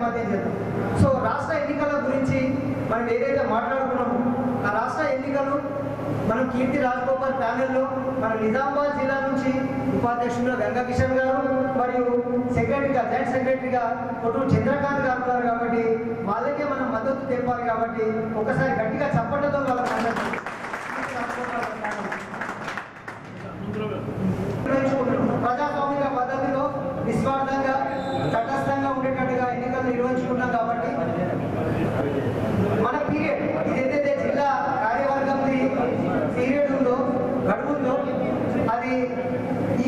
ప్రతిపాదన చేద్దాం సో రాష్ట్ర ఎన్నికల గురించి మనం ఏదైతే మాట్లాడుకున్నామో ఆ రాష్ట్ర ఎన్నికలు మనం కీర్తి రాజగోపాల్ ప్యానెల్లో మన నిజామాబాద్ జిల్లా నుంచి ఉపాధ్యక్షులుగా గంగా కిషన్ గారు మరియు సెక్రటరీగా జాయింట్ సెక్రటరీగా కొట్టూరు చంద్రకాంత్ గారు ఉన్నారు కాబట్టి వాళ్ళకే మనం మద్దతు తెలపాలి కాబట్టి ఒకసారి గట్టిగా చప్పట్లతో వాళ్ళకి మద్దతు. నిర్వహించుకుంటున్నాం. ప్రజాస్వామిక పద్ధతిలో నిస్వార్థంగా తటస్థంగా ఉండేటట్టుగా ఎన్నికలు నిర్వహించుకున్నాం కాబట్టి మన పీరియడ్ ఏదైతే జిల్లా కార్యవర్గం పీరియడ్ ఉందో గడువు ఉందో అది ఈ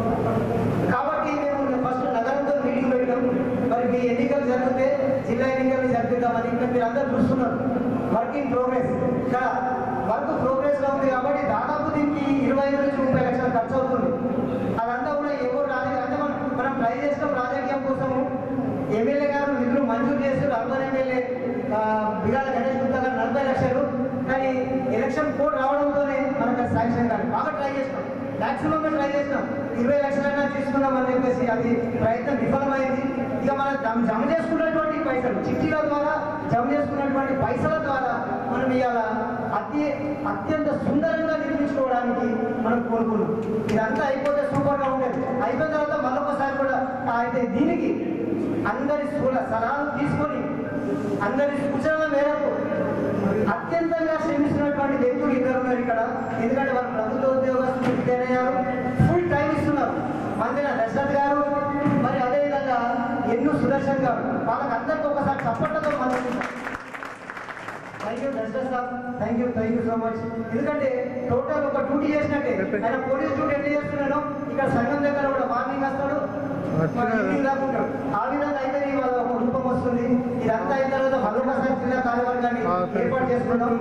కాబట్టి మేము ఫస్ట్ నగరంతో మీటింగ్ పెట్టాం మరి మీ ఎన్నికలు జరిగితే జిల్లా ఎన్నికలు జరిపిద్దామని ఇక్కడ మీరు అందరూ చూస్తున్నారు వర్క్ ఇన్ ప్రోగ్రెస్ ఇక్కడ వర్క్ ప్రోగ్రెస్ లో ఉంది కాబట్టి దాదాపు దీనికి ఇరవై ఐదు నుంచి ముప్పై లక్షలు ఖర్చు అవుతుంది అదంతా కూడా ఎవరు రాజకీయ అంటే మనం మనం ట్రై చేసిన రాజకీయం కోసము ఎమ్మెల్యే గారు నిధులు మంజూరు చేస్తారు అర్బన్ ఎమ్మెల్యే బిగాల గణేష్ గుప్తా గారు నలభై లక్షలు కానీ ఎలక్షన్ కోడ్ రావడంతోనే మనకు అది శాంక్షన్ కాదు బాగా ట్రై చేసినాం మాక్సిమం ట్రై చేసినాం ఇరవై లక్షలైనా తీసుకున్నాం అని చెప్పేసి అది ప్రయత్నం విఫలమైంది ఇక మనం జమ జమ చేసుకున్నటువంటి పైసలు చిట్టీల ద్వారా జమ చేసుకున్నటువంటి పైసల ద్వారా మనం ఇవాళ అతి అత్యంత సుందరంగా నిర్మించుకోవడానికి మనం కోరుకున్నాం ఇదంతా అయిపోతే సూపర్గా ఉండేది అయిపోయిన తర్వాత మళ్ళొకసారి కూడా ఆ, అయితే దీనికి అందరి స్థూల సలహాలు తీసుకొని అందరి సూచనల మేరకు అత్యంతంగా శ్రమిస్తున్నటువంటి వ్యక్తులు ఇద్దరు ఉన్నారు ఇక్కడ ఎందుకంటే వాళ్ళు ప్రభుత్వ ఉద్యోగస్తులు రిటైర్ అయ్యారు ఫుల్ టైం ఇస్తున్నారు మందిన దశరథ్ గారు మరి అదేవిధంగా ఎన్ను సుదర్శన్ గారు వాళ్ళకి అందరికీ ఒకసారి చప్పట్లతో మద్దతు thank you Dasharath sir thank you thank you so much ఎందుకంటే టోటల్ ఒక డ్యూటీ చేసినట్టే ఆయన పోలీస్ డ్యూటీ ఎట్లా చేస్తున్నాడో ఇక్కడ సంఘం దగ్గర కూడా మార్నింగ్ వస్తాడు మరి ఈవినింగ్ దాకా ఉంటాడు ఆ విధంగా అయితే వాళ్ళ ఒక రూపం వస్తుంది ఇదంతా అయిన తర్వాత మరొకసారి జిల్లా కార్యవర్గాన్ని ఏర్పాటు చేసుకున్నాం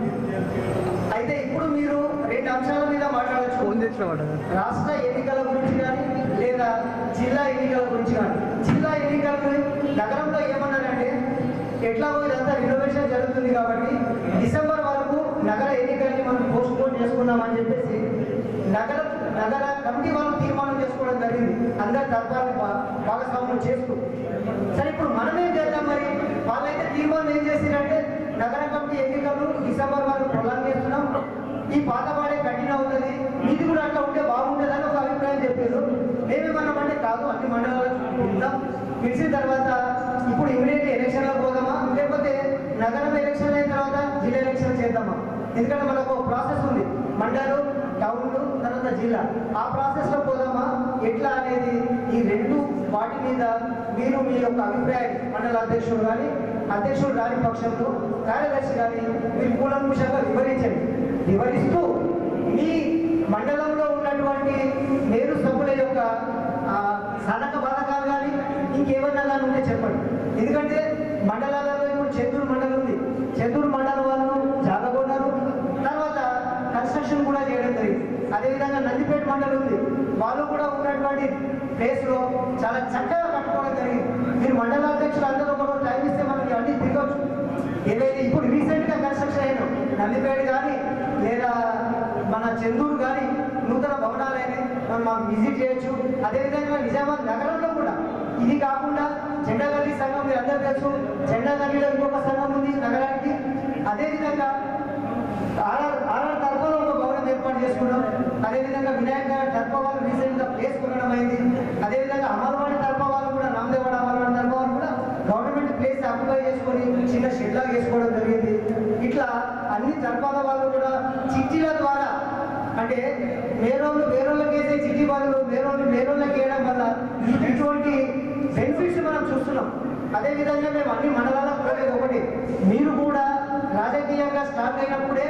అయితే ఇప్పుడు మీరు రెండు అంశాల మీద మాట్లాడచ్చు ఫోన్ చేసిన రాష్ట్ర ఎన్నికల గురించి కానీ లేదా జిల్లా ఎన్నికల గురించి కానీ జిల్లా ఎన్నికలు నగరంలో ఏమన్నారంటే ఎట్లాగో ఇదంతా రినోవేషన్ జరుగుతుంది కాబట్టి డిసెంబర్ వరకు నగర ఎన్నికల్ని మనం పోస్ట్ పోన్ చేసుకున్నామని చెప్పేసి నగర నగర కమిటీ వాళ్ళు తీర్మానం చేసుకోవడం జరిగింది అందరి తరఫాన్ని భాగస్వామ్యం చేస్తూ సరే ఇప్పుడు మనం ఏం చేద్దాం మరి వాళ్ళైతే తీర్మానం ఏం చేసిరంటే నగర కమిటీ ఎన్నికలు డిసెంబర్ వరకు ప్రొలాంగ్ చేస్తున్నాం ఈ పాత పాడే కఠిన అవుతుంది ఇది కూడా అట్లా ఉంటే బాగుంటుంది అని ఒక అభిప్రాయం చెప్పారు మేమేమన్నామంటే కాదు అన్ని మండలాలకు ఉందాం పిలిచిన తర్వాత ఇప్పుడు ఇమీడియట్ ఎలక్షన్లో పోదామా లేకపోతే నగరం ఎలక్షన్ అయిన తర్వాత జిల్లా ఎలక్షన్ చేద్దామా ఎందుకంటే మనకు ఒక ప్రాసెస్ ఉంది మండలు టౌన్లు తర్వాత జిల్లా ఆ ప్రాసెస్లో పోదామా ఎట్లా అనేది ఈ రెండు వాటి మీద మీరు మీ యొక్క అభిప్రాయం మండల అధ్యక్షుడు కానీ అధ్యక్షుడు రాని పక్షంలో కార్యదర్శి కానీ మీరు కూలంకుషంగా వివరించండి వివరిస్తూ మీ మండలంలో ఉన్నటువంటి నేరు సభ్యుల యొక్క ఆ, సనక పథకాలు కానీ ఇంకేమన్నా కానీ ఉంటే చెప్పండి ఎందుకంటే మండలాలలో ఇప్పుడు చెందూరు మండలం ఉంది చెందూరు మండలం వాళ్ళు జాగగొన్నారు తర్వాత కన్స్ట్రక్షన్ కూడా చేయడం జరిగింది అదేవిధంగా నందిపేట మండలం ఉంది వాళ్ళు కూడా ఉన్నటువంటి ప్లేస్లో చాలా చక్కగా కట్టుకోవడం జరిగింది మీరు మండలాధ్యక్షులు అందరూ ఒక టైం ఇస్తే మనకి అన్ని తిరగచ్చు ఏదైతే ఇప్పుడు రీసెంట్గా కన్స్ట్రక్షన్ అయిన నందిపేట కానీ లేదా మన చెందూరు కానీ నూతన భవనాలైనా మనం మనం విజిట్ చేయొచ్చు అదేవిధంగా నిజామాబాద్ నగరంలో కూడా ఇది కాకుండా జెండా గల్లీ సంఘం మీరు అందరూ తెలుసు జెండా గల్లీలో ఇంకొక సంఘం ఉంది నగరానికి అదేవిధంగా ఆర్ఆర్ ఆర్ఆర్ తరఫున ఒక భవనం ఏర్పాటు చేసుకున్నాం అదేవిధంగా వినాయక గారి తరఫు వాళ్ళు రీసెంట్ గా ప్లేస్ కొనడం అయింది అదేవిధంగా అమర్వాడి తరఫు వాళ్ళు కూడా నామదేవాడ అమర్వాడి తరఫు వాళ్ళు కూడా గవర్నమెంట్ ప్లేస్ అప్లై చేసుకొని చిన్న షెడ్ లాగా వేసుకోవడం జరిగింది ఇట్లా అన్ని తరఫాల వాళ్ళు కూడా చిట్టీల ద్వారా అంటే వేరోళ్ళు వేరోళ్ళకి వేసే చిట్టి వాళ్ళు వేరోళ్ళు వేరోళ్ళకి వేయడం వల్ల ఈ- ఇటువంటి బెనిఫిట్స్ మనం చూస్తున్నాం అదేవిధంగా మేము అన్ని మండలాలకు పోలేదు ఒకటి మీరు కూడా రాజకీయంగా స్టార్ట్ అయినప్పుడే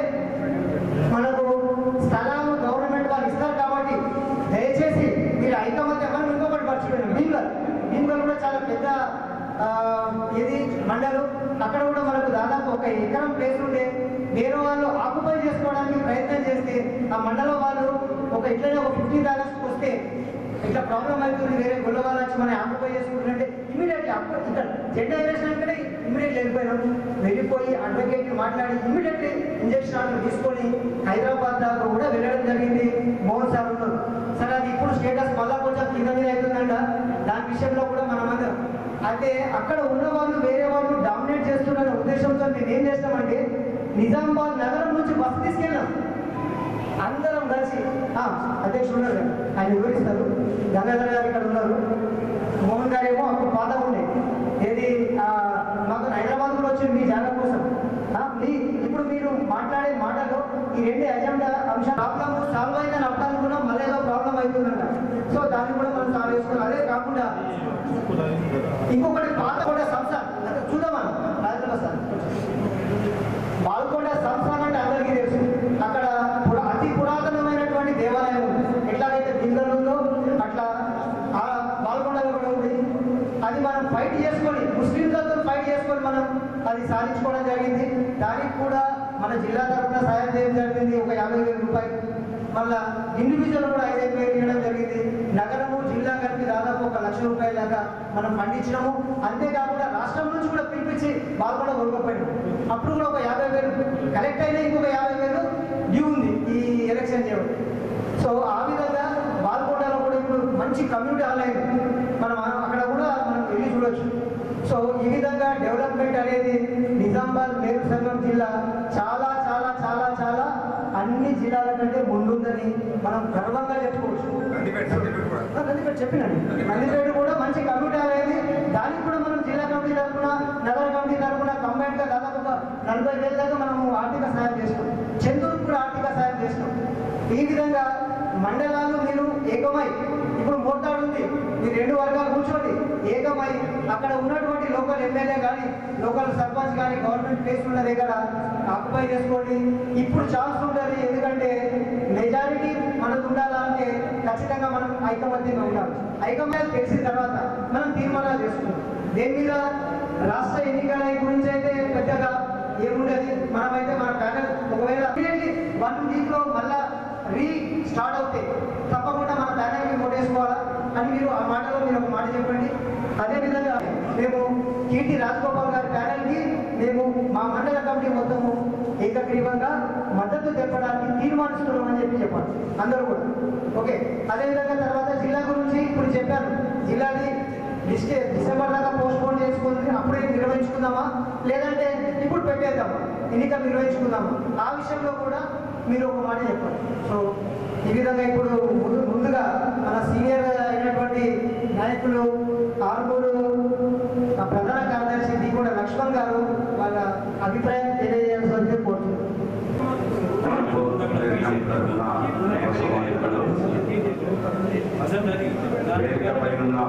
మనకు స్థలాలు గవర్నమెంట్ వాళ్ళు ఇస్తారు కాబట్టి దయచేసి మీరు ఐకమత్యం మనం ఇంకొకటి మర్చిపోయినాం భీమ్గల్ భీమ్గల్ కూడా చాలా పెద్ద ఆ, ఇది మండలం అక్కడ కూడా మనకు దాదాపు ఒక ఎకరం ప్లేస్ ఉండే వేరే వాళ్ళు ఆక్యుపై చేసుకోవడానికి ప్రయత్నం చేస్తే ఆ మండలం వాళ్ళు ఒక ఇట్లనే ఒక ఫిఫ్టీన్ ఆగస్ట్కి వస్తే ఇట్లా ప్రాబ్లం అవుతుంది వేరే గొల్ల వాళ్ళు వచ్చి మనం ఆక్యుపై చేసుకుంటుంటే ఇమీడియట్లీ ఇక్కడ జెండా ఎలక్షన్ అంటే ఇమీడియట్లీ వెళ్ళిపోయినాం వెళ్ళిపోయి అడ్వకేట్ మాట్లాడి ఇమీడియట్లీ ఇంజక్షన్ ఆర్డర్ తీసుకొని హైదరాబాద్ దాకా కూడా వెళ్ళడం జరిగింది మోహన్ సార్ ఉన్నారు సరే అది ఇప్పుడు స్టేటస్ మళ్ళా కొంచెం కింద మీద అవుతుందంట దాని విషయంలో కూడా మనం అందరం అయితే అక్కడ ఉన్న వాళ్ళు వేరే వాళ్ళు డామినేట్ చేస్తున్న ఉద్దేశంతో మేము ఏం చేస్తామంటే నిజామాబాద్ నగరం నుంచి బస్సు తీసుకెళ్ళాం అందరం కలిసి ఆ, అధ్యక్షుడు ఉన్నారు కదా, ఆయన వివరిస్తారు గంగాధర్ గారు ఇక్కడ ఉన్నారు మోహన్ గారు ఏమో అప్పుడు పాత ఉండే ఏది ఆ, మాకు హైదరాబాద్ కూడా వచ్చింది మీ జాగా కోసం ఆ, మీ ఇప్పుడు మీరు మాట్లాడే మాటలో ఈ రెండు ఎజెండా అంశాలు ప్రాబ్లమ్ సాల్వ్ అయిందని అర్థానుకున్నాం మళ్ళీ ఏదో ప్రాబ్లం అవుతుందంట సో దాన్ని కూడా మనం సాల్వ్ చేసుకోవాలి అదే కాకుండా ఇంకొకటి పాత కూడా సంస్థ అంటే చూద్దామా రాజేంద్ర సార్ పాల్కొండ సంస్థానం అంటే అందరికీ తెలుసు అక్కడ పురా అతి పురాతనమైనటువంటి దేవాలయం ఉంది ఎట్లాగైతే గింజలు ఉందో అట్లా ఆ పాల్కొండలో కూడా ఉంది అది మనం ఫైట్ చేసుకొని ముస్లింలతో ఫైట్ చేసుకొని మనం అది సాధించుకోవడం జరిగింది దానికి కూడా మన జిల్లా తరఫున సాయం చేయడం జరిగింది ఒక యాభై వేల రూపాయలు మళ్ళా ఇండివిజువల్ కూడా ఐదైదు వేలు ఇవ్వడం జరిగింది నగరము జిల్లా కలిపి దాదాపు ఒక లక్ష రూపాయల దాకా మనం పండించడము అంతేకాకుండా రాష్ట్రం నుంచి కూడా పిలిపించి బాల్కొండ కొనుక్కోపోయినాం అప్పుడు కూడా ఒక యాభై వేలు కలెక్ట్ అయినా ఇంకొక యాభై వేలు డ్యూ ఉంది ఈ ఎలక్షన్ చేయడం సో ఆ విధంగా బాల్కొండలో కూడా ఇప్పుడు మంచి కమ్యూనిటీ హాల్ అయింది మనం ఆ- అక్కడ కూడా మనం వెళ్ళి చూడొచ్చు సో ఈ విధంగా డెవలప్మెంట్ అనేది నిజామాబాద్ మేరు సంఘం జిల్లా చాలా చాలా చాలా చాలా అన్ని జిల్లాల కంటే ముందుందని మనం గర్వంగా చెప్పుకోవచ్చు నందిపేట నందిపేట కూడా ఆ, నందిపేట చెప్పినండి నందిపేట కూడా మంచి కమ్యూనిటీ అనేది దానికి కూడా మనం జిల్లా కమిటీ తరఫున నగర కమిటీ తరఫున కంబైన్ గా దాదాపు ఒక నలభై వేల దాకా మనము ఆర్థిక సాయం చేస్తాం చంద్రుడికి కూడా ఆర్థిక సాయం చేస్తాం ఈ విధంగా మండలాలు మీరు ఏకమై ఇప్పుడు మోటాడు ఉంది ఈ రెండు వర్గాలు కూర్చోండి ఏకమై అక్కడ ఉన్నటువంటి లోకల్ ఎమ్మెల్యే కానీ లోకల్ సర్పంచ్ కానీ గవర్నమెంట్ ప్లేస్ ఉన్న దగ్గర ఆక్యుపై చేసుకోండి ఇప్పుడు ఛాన్స్ ఉంటుంది ఎందుకంటే మెజారిటీ మనకు ఉండాలంటే ఖచ్చితంగా మనం ఐకమత్యంగా ఉండాలి ఐకమత్యం తెలిసిన తర్వాత మనం తీర్మానాలు చేసుకుంటాం దేని మీద రాష్ట్ర ఎన్నికల గురించి అయితే పెద్దగా ఏముండదు మనమైతే మన ప్యానల్ ఒకవేళ వన్ వీక్ లో మళ్ళా రీ స్టార్ట్ అవుతాయి తప్పకుండా మన ప్యానల్కి ఓటేసుకోవాలా అని మీరు ఆ మాటలో మీరు ఒక మాట చెప్పండి అదేవిధంగా మేము కీర్తి రాజగోపాల్ గారి ప్యానల్కి మేము మా మండల కమిటీ మొత్తము ఏకగ్రీవంగా మద్దతు తెప్పడానికి తీర్మానిస్తున్నామని చెప్పి చెప్పాలి అందరూ కూడా ఓకే అదేవిధంగా తర్వాత జిల్లా గురించి ఇప్పుడు చెప్పాను జిల్లాది డిస్టే డిసెంబర్ దాకా పోస్ట్ పోన్ చేసుకుని అప్పుడే నిర్వహించుకుందామా లేదంటే ఇప్పుడు పెట్టేద్దామా ఎన్నికలు నిర్వహించుకుందామా ఆ విషయంలో కూడా మీరు ఒక మాట చెప్పండి సో ఈ విధంగా ఇప్పుడు ముందు ముందుగా మన సీనియర్ అయినటువంటి నాయకులు ఆర్మూరు ఆ ప్రధాన కార్యదర్శి దిగుడ లక్ష్మణ్ గారు వాళ్ళ అభిప్రాయం తెలియజేయాల్సింది కోరుతున్నాను వేదికపై ఉన్న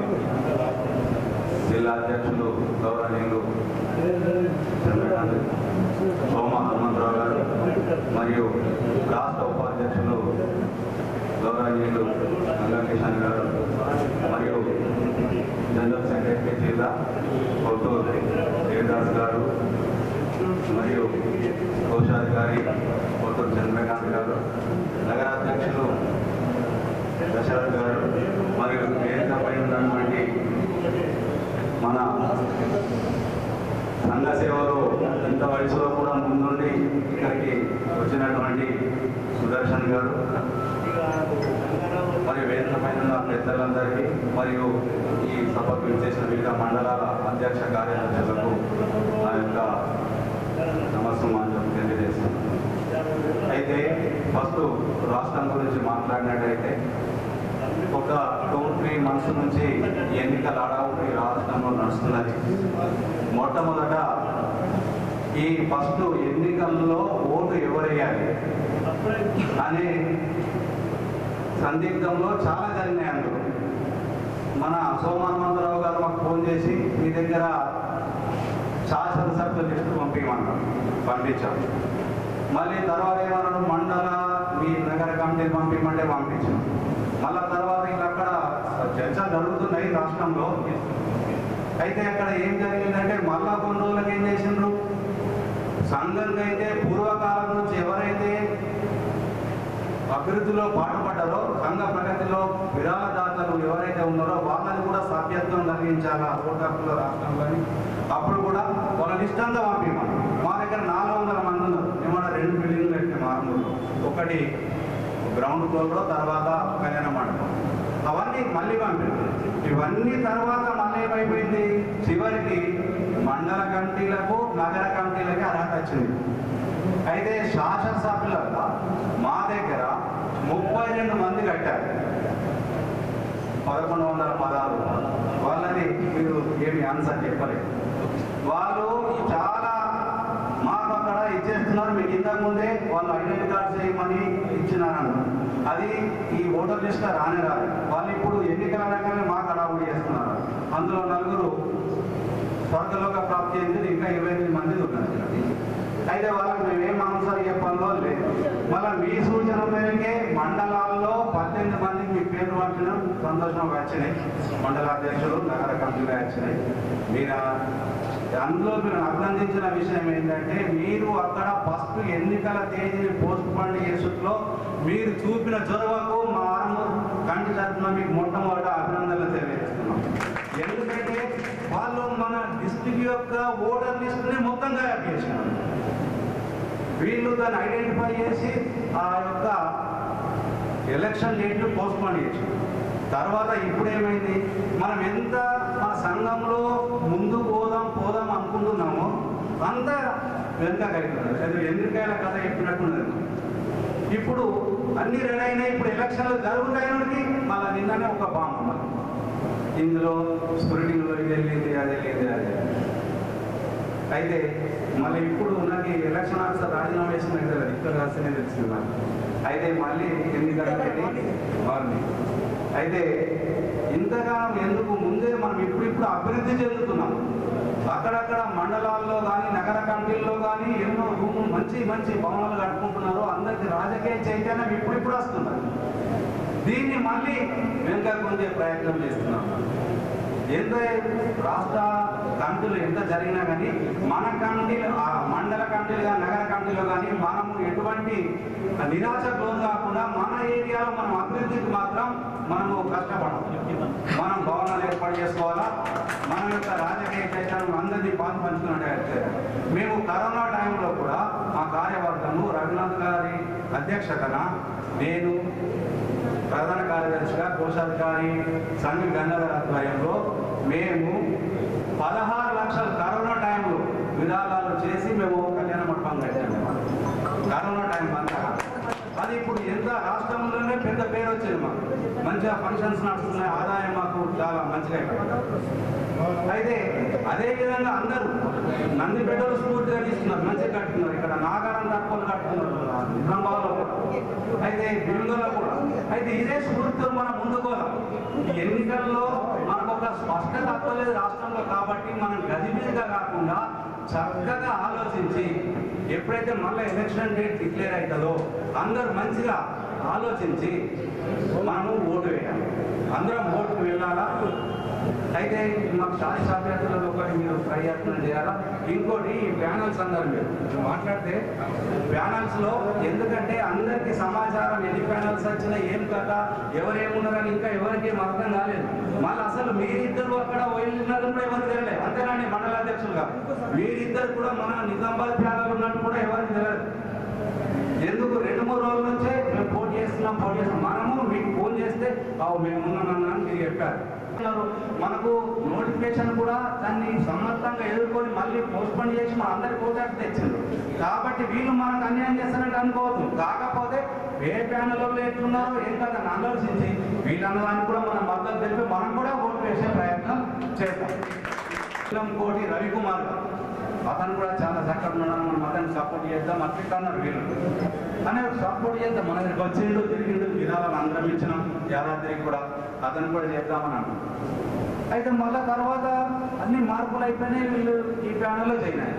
జిల్లా అధ్యక్షులు గౌరవనీయులు చంద్రకాంత్ సోమ హనుమంతరావు గారు మరియు రాష్ట్ర ఉపాధ్యక్షులు గౌరవనీయులు గంగా కిషన్ గారు మరియు జనరల్ సెక్రటరీ జిల్లా కొత్తూరు దేవదాస్ గారు మరియు కోశాధికారి కొత్తూరు చంద్రకాంత్ గారు నగరాధ్యక్షులు దశరథ్ గారు మరియు వేదికపై ఉన్నటువంటి మన సంఘ సేవలో ఇంత వయసులో కూడా ముందుండి ఇక్కడికి వచ్చినటువంటి సుదర్శన్ గారు మరియు వేదిక పైన ఉన్న పెద్దలందరికీ మరియు ఈ సభకు విచ్చేసిన వివిధ మండలాల అధ్యక్ష కార్యదర్శులకు నా యొక్క నమస్సుమాంజం తెలియజేస్తున్నాను అయితే ఫస్ట్ రాష్ట్రం గురించి మాట్లాడినట్టయితే ఒక టూ త్రీ మంత్స్ నుంచి ఎన్నికల అడవుడి రాష్ట్రంలో నడుస్తున్నది మొట్టమొదట ఈ ఫస్ట్ ఎన్నికల్లో ఓటు ఎవరేయాలి అనే సందిగ్ధంలో చాలా జరిగినాయి అందులో మన సోమహనుమంతరావు గారు మాకు ఫోన్ చేసి మీ దగ్గర శాసనసభ్యుల లిస్టు పంపించమన్నారు పంపించాం మళ్ళీ తర్వాత ఏమన్నాడు మండల మీ నగర కమిటీ పంపించమంటే పంపించాం మళ్ళా తర్వాత ఇంకా అక్కడ చర్చ జరుగుతున్నాయి రాష్ట్రంలో అయితే అక్కడ ఏం జరిగిందంటే మళ్ళా కొన్ని రోజులకు ఏం చేసిండ్రు సంఘంగా అయితే పూర్వకాలం నుంచి ఎవరైతే అభివృద్ధిలో పాటుపడ్డారో సంఘ ప్రగతిలో విరాళదాతలు ఎవరైతే ఉన్నారో వాళ్ళని కూడా సభ్యత్వం కలిగించాలా ఓటు హక్కుల రాష్ట్రంలోని అప్పుడు కూడా వాళ్ళ లిస్ట్ అంతా పంపించమని మా దగ్గర నాలుగు వందల మంది ఉన్నారు ఏమన్నా రెండు బిల్డింగ్లు పెట్టిన మార్మూలు ఒకటి గ్రౌండ్ ఫ్లోర్లో తర్వాత కళ్యాణ మండపం అవన్నీ మళ్ళీ పంపారు ఇవన్నీ తర్వాత మళ్ళీ ఏమైపోయింది చివరికి మండల కమిటీలకు నగర కమిటీలకి అర్హత వచ్చింది అయితే శాసనసభ్యులుగా మా దగ్గర ముప్పై రెండు మంది కట్టారు పదకొండు వందల పదహారు వాళ్ళని మీరు ఏమి ఆన్సర్ చెప్పలేదు వాళ్ళు చాలా మాకు అక్కడ ఇచ్చేస్తున్నారు మీకు ఇంతకు ముందే వాళ్ళు ఐడెంటి కార్డ్ చేయమని ఇచ్చినారు అది ఈ ఓటర్ లిస్ట్ రానే రాదు వాళ్ళు ఇప్పుడు ఎన్నికల రకంగా మాకు అడావుడి చేస్తున్నారు అందులో నలుగురు స్వర్గలోక ప్రాప్తి చెంది ఇంకా ఇరవై ఎనిమిది మంది ఉన్నారు అయితే వాళ్ళకి మేము ఏం ఆన్సర్ చెప్పాలో లేదు మళ్ళీ మీ సూచన మేరకే మండలాల్లో పద్దెనిమిది మందికి మీ పేరు పంపిన సంతోషం వచ్చినాయి మండల అధ్యక్షులు నగర కమిటీలు వచ్చినాయి మీరు అందులో మీరు అభినందించిన విషయం ఏంటంటే మీరు అక్కడ ఫస్ట్ ఎన్నికల తేదీని పోస్ట్ పోన్ చేసుట్లో మీరు చూపిన చొరవకు మా ఆరుమూరు కంటి తరఫున మీకు మొట్టమొదట అభినందనలు తెలియజేస్తున్నాం ఎందుకంటే వాళ్ళు మన డిస్ట్రిక్ట్ యొక్క ఓటర్ లిస్ట్ని మొత్తం తయారు చేసినారు వీళ్ళు దాన్ని ఐడెంటిఫై చేసి ఆ యొక్క ఎలక్షన్ డేట్లు పోస్ట్పోన్ చేసారు తర్వాత ఇప్పుడు ఏమైంది మనం ఎంత మన సంఘంలో ముందు పోదాం పోదాం అనుకుంటున్నామో అంత వెనుక కలుగుతున్నారు అది ఎందుకైనా కథ చెప్పినట్టున్నది ఇప్పుడు అన్ని రెడీ అయినాయి ఇప్పుడు ఎలక్షన్లు జరుగుతాయనకి మళ్ళీ నిన్ననే ఒక బాంబు మళ్ళీ ఇందులో స్క్రూటింగ్లో ఇది వెళ్ళింది అది వెళ్ళింది అది వెళ్ళింది. అయితే మళ్ళీ ఇప్పుడు నాకు ఈ ఎలక్షన్ ఆఫీసర్ రాజీనామా చేసిన కదా ఇక్కడ రాస్తేనే తెలిసింది నాకు అయితే మళ్ళీ ఎన్నికలకి వారిని అయితే ఇంతకాలం ఎందుకు ముందే మనం ఇప్పుడిప్పుడు అభివృద్ధి చెందుతున్నాం అక్కడక్కడ మండలాల్లో కానీ నగర కమిటీల్లో కానీ ఎన్నో రూములు మంచి మంచి భవనాలు కట్టుకుంటున్నారు అందరికి రాజకీయ చైతన్యం ఇప్పుడిప్పుడు వస్తున్నారు దీన్ని మళ్ళీ వెనుక కొంచెం ప్రయత్నం చేస్తున్నాం ఎంత రాష్ట్ర కమిటీలు ఎంత జరిగినా కానీ మన కమిటీలు ఆ మండల కమిటీలు కానీ నగర కమిటీలో కానీ మనము ఎటువంటి నిరాశకు లోను కాకుండా మన ఏరియాలో మనం అభివృద్ధికి మాత్రం మనము కష్టపడాలి మనం భవనాలు ఏర్పాటు చేసుకోవాలా మన యొక్క రాజకీయ చైతన్యం అందరినీ పాలు పంచుకున్నట్టు మేము కరోనా టైంలో కూడా మా కార్యవర్గము రఘునాథ్ గారి అధ్యక్షతన నేను ప్రధాన కార్యదర్శిగా కోశాధికారి సంఘ గంధర్వ ఆధ్వర్యంలో మేము పదహారు లక్షల కరోనా టైంలో విరాళాలు చేసి మేము కళ్యాణ మండపం కట్టాము కరోనా టైం అంతా అది ఇప్పుడు ఎంత రాష్ట్రంలోనే పెద్ద పేరు వచ్చింది మాకు మంచిగా ఫంక్షన్స్ నడుస్తున్నాయి ఆదాయం మాకు చాలా మంచిగా అయిపోయింది అయితే అదే విధంగా అందరూ నంది బిడ్డలు స్ఫూర్తిగా తీసుకున్నారు మంచిగా కట్టుకున్నారు ఇక్కడ నాగారం తక్కువలు కట్టుకున్నారు నిజామాబాద్లో కూడా అయితే బిరుంగలో కూడా అయితే ఇదే స్ఫూర్తితో మనం ముందుకోవాలి ఈ ఎన్నికల్లో మనకు ఒక స్పష్టత తప్పలేదు రాష్ట్రంలో కాబట్టి మనం గజిబిజిగా కాకుండా చక్కగా ఆలోచించి ఎప్పుడైతే మళ్ళీ ఎలక్షన్ డేట్ డిక్లేర్ అవుతుందో అందరూ మంచిగా ఆలోచించి మనము ఓటు వేయాలి అందరం ఓటుకు వెళ్ళాలా అయితే మాకు షాది అభ్యర్థులలో ఒకటి మీరు ప్రయత్నం చేయాలా ఇంకోటి ఈ ప్యానల్స్ అన్నారు మీరు మీరు మాట్లాడితే ప్యానల్స్ లో ఎందుకంటే అందరికీ సమాచారం ఎన్ని ప్యానల్స్ వచ్చినా ఏం కదా ఎవరేమున్నారని ఇంకా ఎవరికి ఏం అర్థం కాలేదు మళ్ళీ అసలు మీరిద్దరు అక్కడ వెళ్ళినారు కూడా ఎవరికి తెలియలేదు అంతేనండి మండల అధ్యక్షులుగా మీరిద్దరు కూడా మన నిజామాబాద్ ప్యానల్ ఉన్నట్టు కూడా ఎవరికి తెలియదు ఎందుకు రెండు మూడు రోజుల నుంచే మేము పోటీ చేస్తున్నాం పోటీ చేస్తున్నాం మనము మీకు ఫోన్ చేస్తే అవు మేము ఉన్నామన్నా అని మీరు చెప్పారు మనకు నోటిఫికేషన్ కూడా దాన్ని సమర్థంగా ఎదుర్కొని మళ్ళీ పోస్ట్పోన్ చేసి మన అందరి కోటాకు తెచ్చింది కాబట్టి వీళ్ళు మనకు అన్యాయం చేస్తారంటే అనుకోవద్దు కాకపోతే ఏ ప్యానల్లో ఎట్లున్నారో ఏం కాదని ఆలోచించి వీళ్ళన్నదాన్ని కూడా మనం మద్దతు తెలిపి మనం కూడా ఓటు వేసే ప్రయత్నం చేద్దాం కోటి రవికుమార్ గారు అతను కూడా చాలా చక్కగా ఉన్నాడు మనం అతన్ని సపోర్ట్ చేద్దాం అట్లా అన్నారు వీళ్ళు అని సపోర్ట్ చేద్దాం మన దగ్గరికి వచ్చిండు తిరిగిండు విధాలను అందరం ఇచ్చినాం యాదాద్రికి కూడా అతను కూడా చేద్దామని అన్నాం అయితే మళ్ళా తర్వాత అన్ని మార్పులు అయిపోయినాయి వీళ్ళు ఈ ప్యానల్లో చేరినాయి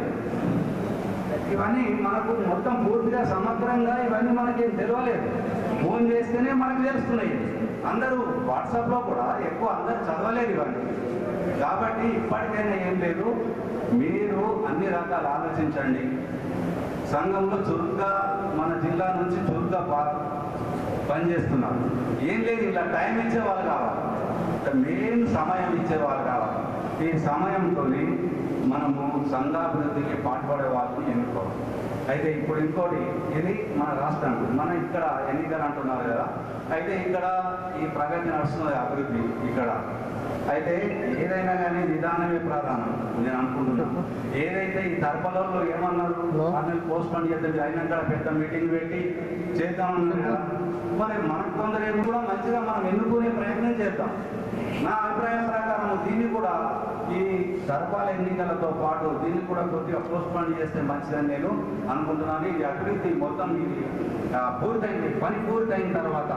ఇవన్నీ మనకు మొత్తం పూర్తిగా సమగ్రంగా ఇవన్నీ మనకి ఏం తెలియలేదు ఫోన్ చేస్తేనే మనకు తెలుస్తున్నాయి అందరూ వాట్సాప్లో కూడా ఎక్కువ అందరూ చదవలేదు ఇవన్నీ కాబట్టి ఇప్పటికైనా ఏం లేదు మీరు అన్ని రకాలు ఆలోచించండి సంఘంలో చురుగ్గా మన జిల్లా నుంచి చురుగ్గా పా పనిచేస్తున్నారు ఏం లేదు ఇలా టైం ఇచ్చేవాళ్ళు కావాలి మెయిన్ సమయం ఇచ్చేవాళ్ళు కావాలి ఈ సమయంతో మనము సంఘాభివృద్ధికి పాటుపడే వాళ్ళని ఎన్నుకోవాలి అయితే ఇప్పుడు ఇంకోటి ఇది మన రాష్ట్రం మన ఇక్కడ ఎన్నికలు అంటున్నారు కదా అయితే ఇక్కడ ఈ ప్రగతి నడుస్తున్నది అభివృద్ధి ఇక్కడ అయితే ఏదైనా కానీ నిదానమే ప్రధానం నేను అనుకుంటున్నాను ఏదైతే ఈ తరపలలో ఏమన్నారు వాళ్ళని పోస్ట్ పోన్ చేద్దాం అయినాక పెద్ద మీటింగ్ పెట్టి చేద్దామన్నారు కదా మరి మనకు కొందరు కూడా మంచిగా మనం ఎన్నుకునే ప్రయత్నం చేద్దాం నా అభిప్రాయం ప్రకారం దీన్ని కూడా ఈ సర్పాల ఎన్నికలతో పాటు దీన్ని కూడా కొద్దిగా పోస్ట్ పోన్ చేస్తే మంచిదని నేను అనుకుంటున్నాను ఈ అభివృద్ధి మొత్తం ఇది ఆ, పూర్తయింది పని పూర్తయిన తర్వాత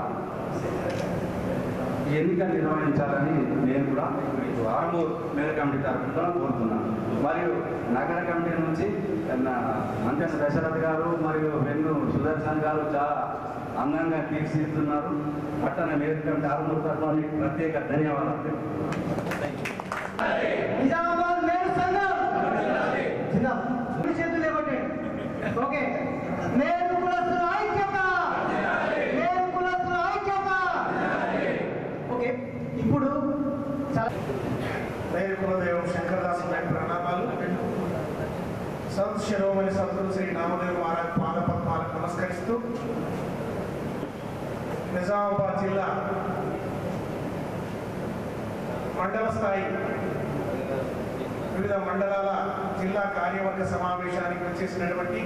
ఈ ఎన్నికలు నిర్వహించాలని నేను కూడా ఇప్పుడు ఆర్మూర్ మేయర్ కమిటీ తరఫున కోరుతున్నాను మరియు నగర కమిటీ నుంచి అంజన్ దశరథ్ గారు మరియు వెన్ను సుదర్శన్ గారు చాలా అందంగా తీర్చిదిద్దున్నారు పట్టణ మేయర్ కమిటీ ఆర్మూర్ తరఫున మీకు ప్రత్యేక ధన్యవాదాలు నిజామాబాద్ మేయర్ సంఘం చిన్న కుడి చేతులు ఇవ్వండి ఓకే మేయర్ కులస్తుల ఐక్యత మేయర్ కులస్తుల ఐక్యత ఓకే ఇప్పుడు చాలా మేరు కులదేవం శంకరదాస్ గారి ప్రణామాలు సంత్ శిరోమణి సంతులు శ్రీ నామదేవ్ మహారాజ్ పాదపద్మాలకు నమస్కరిస్తూ నిజామాబాద్ జిల్లా మండల స్థాయి వివిధ మండలాల జిల్లా కార్యవర్గ సమావేశానికి వచ్చేసినటువంటి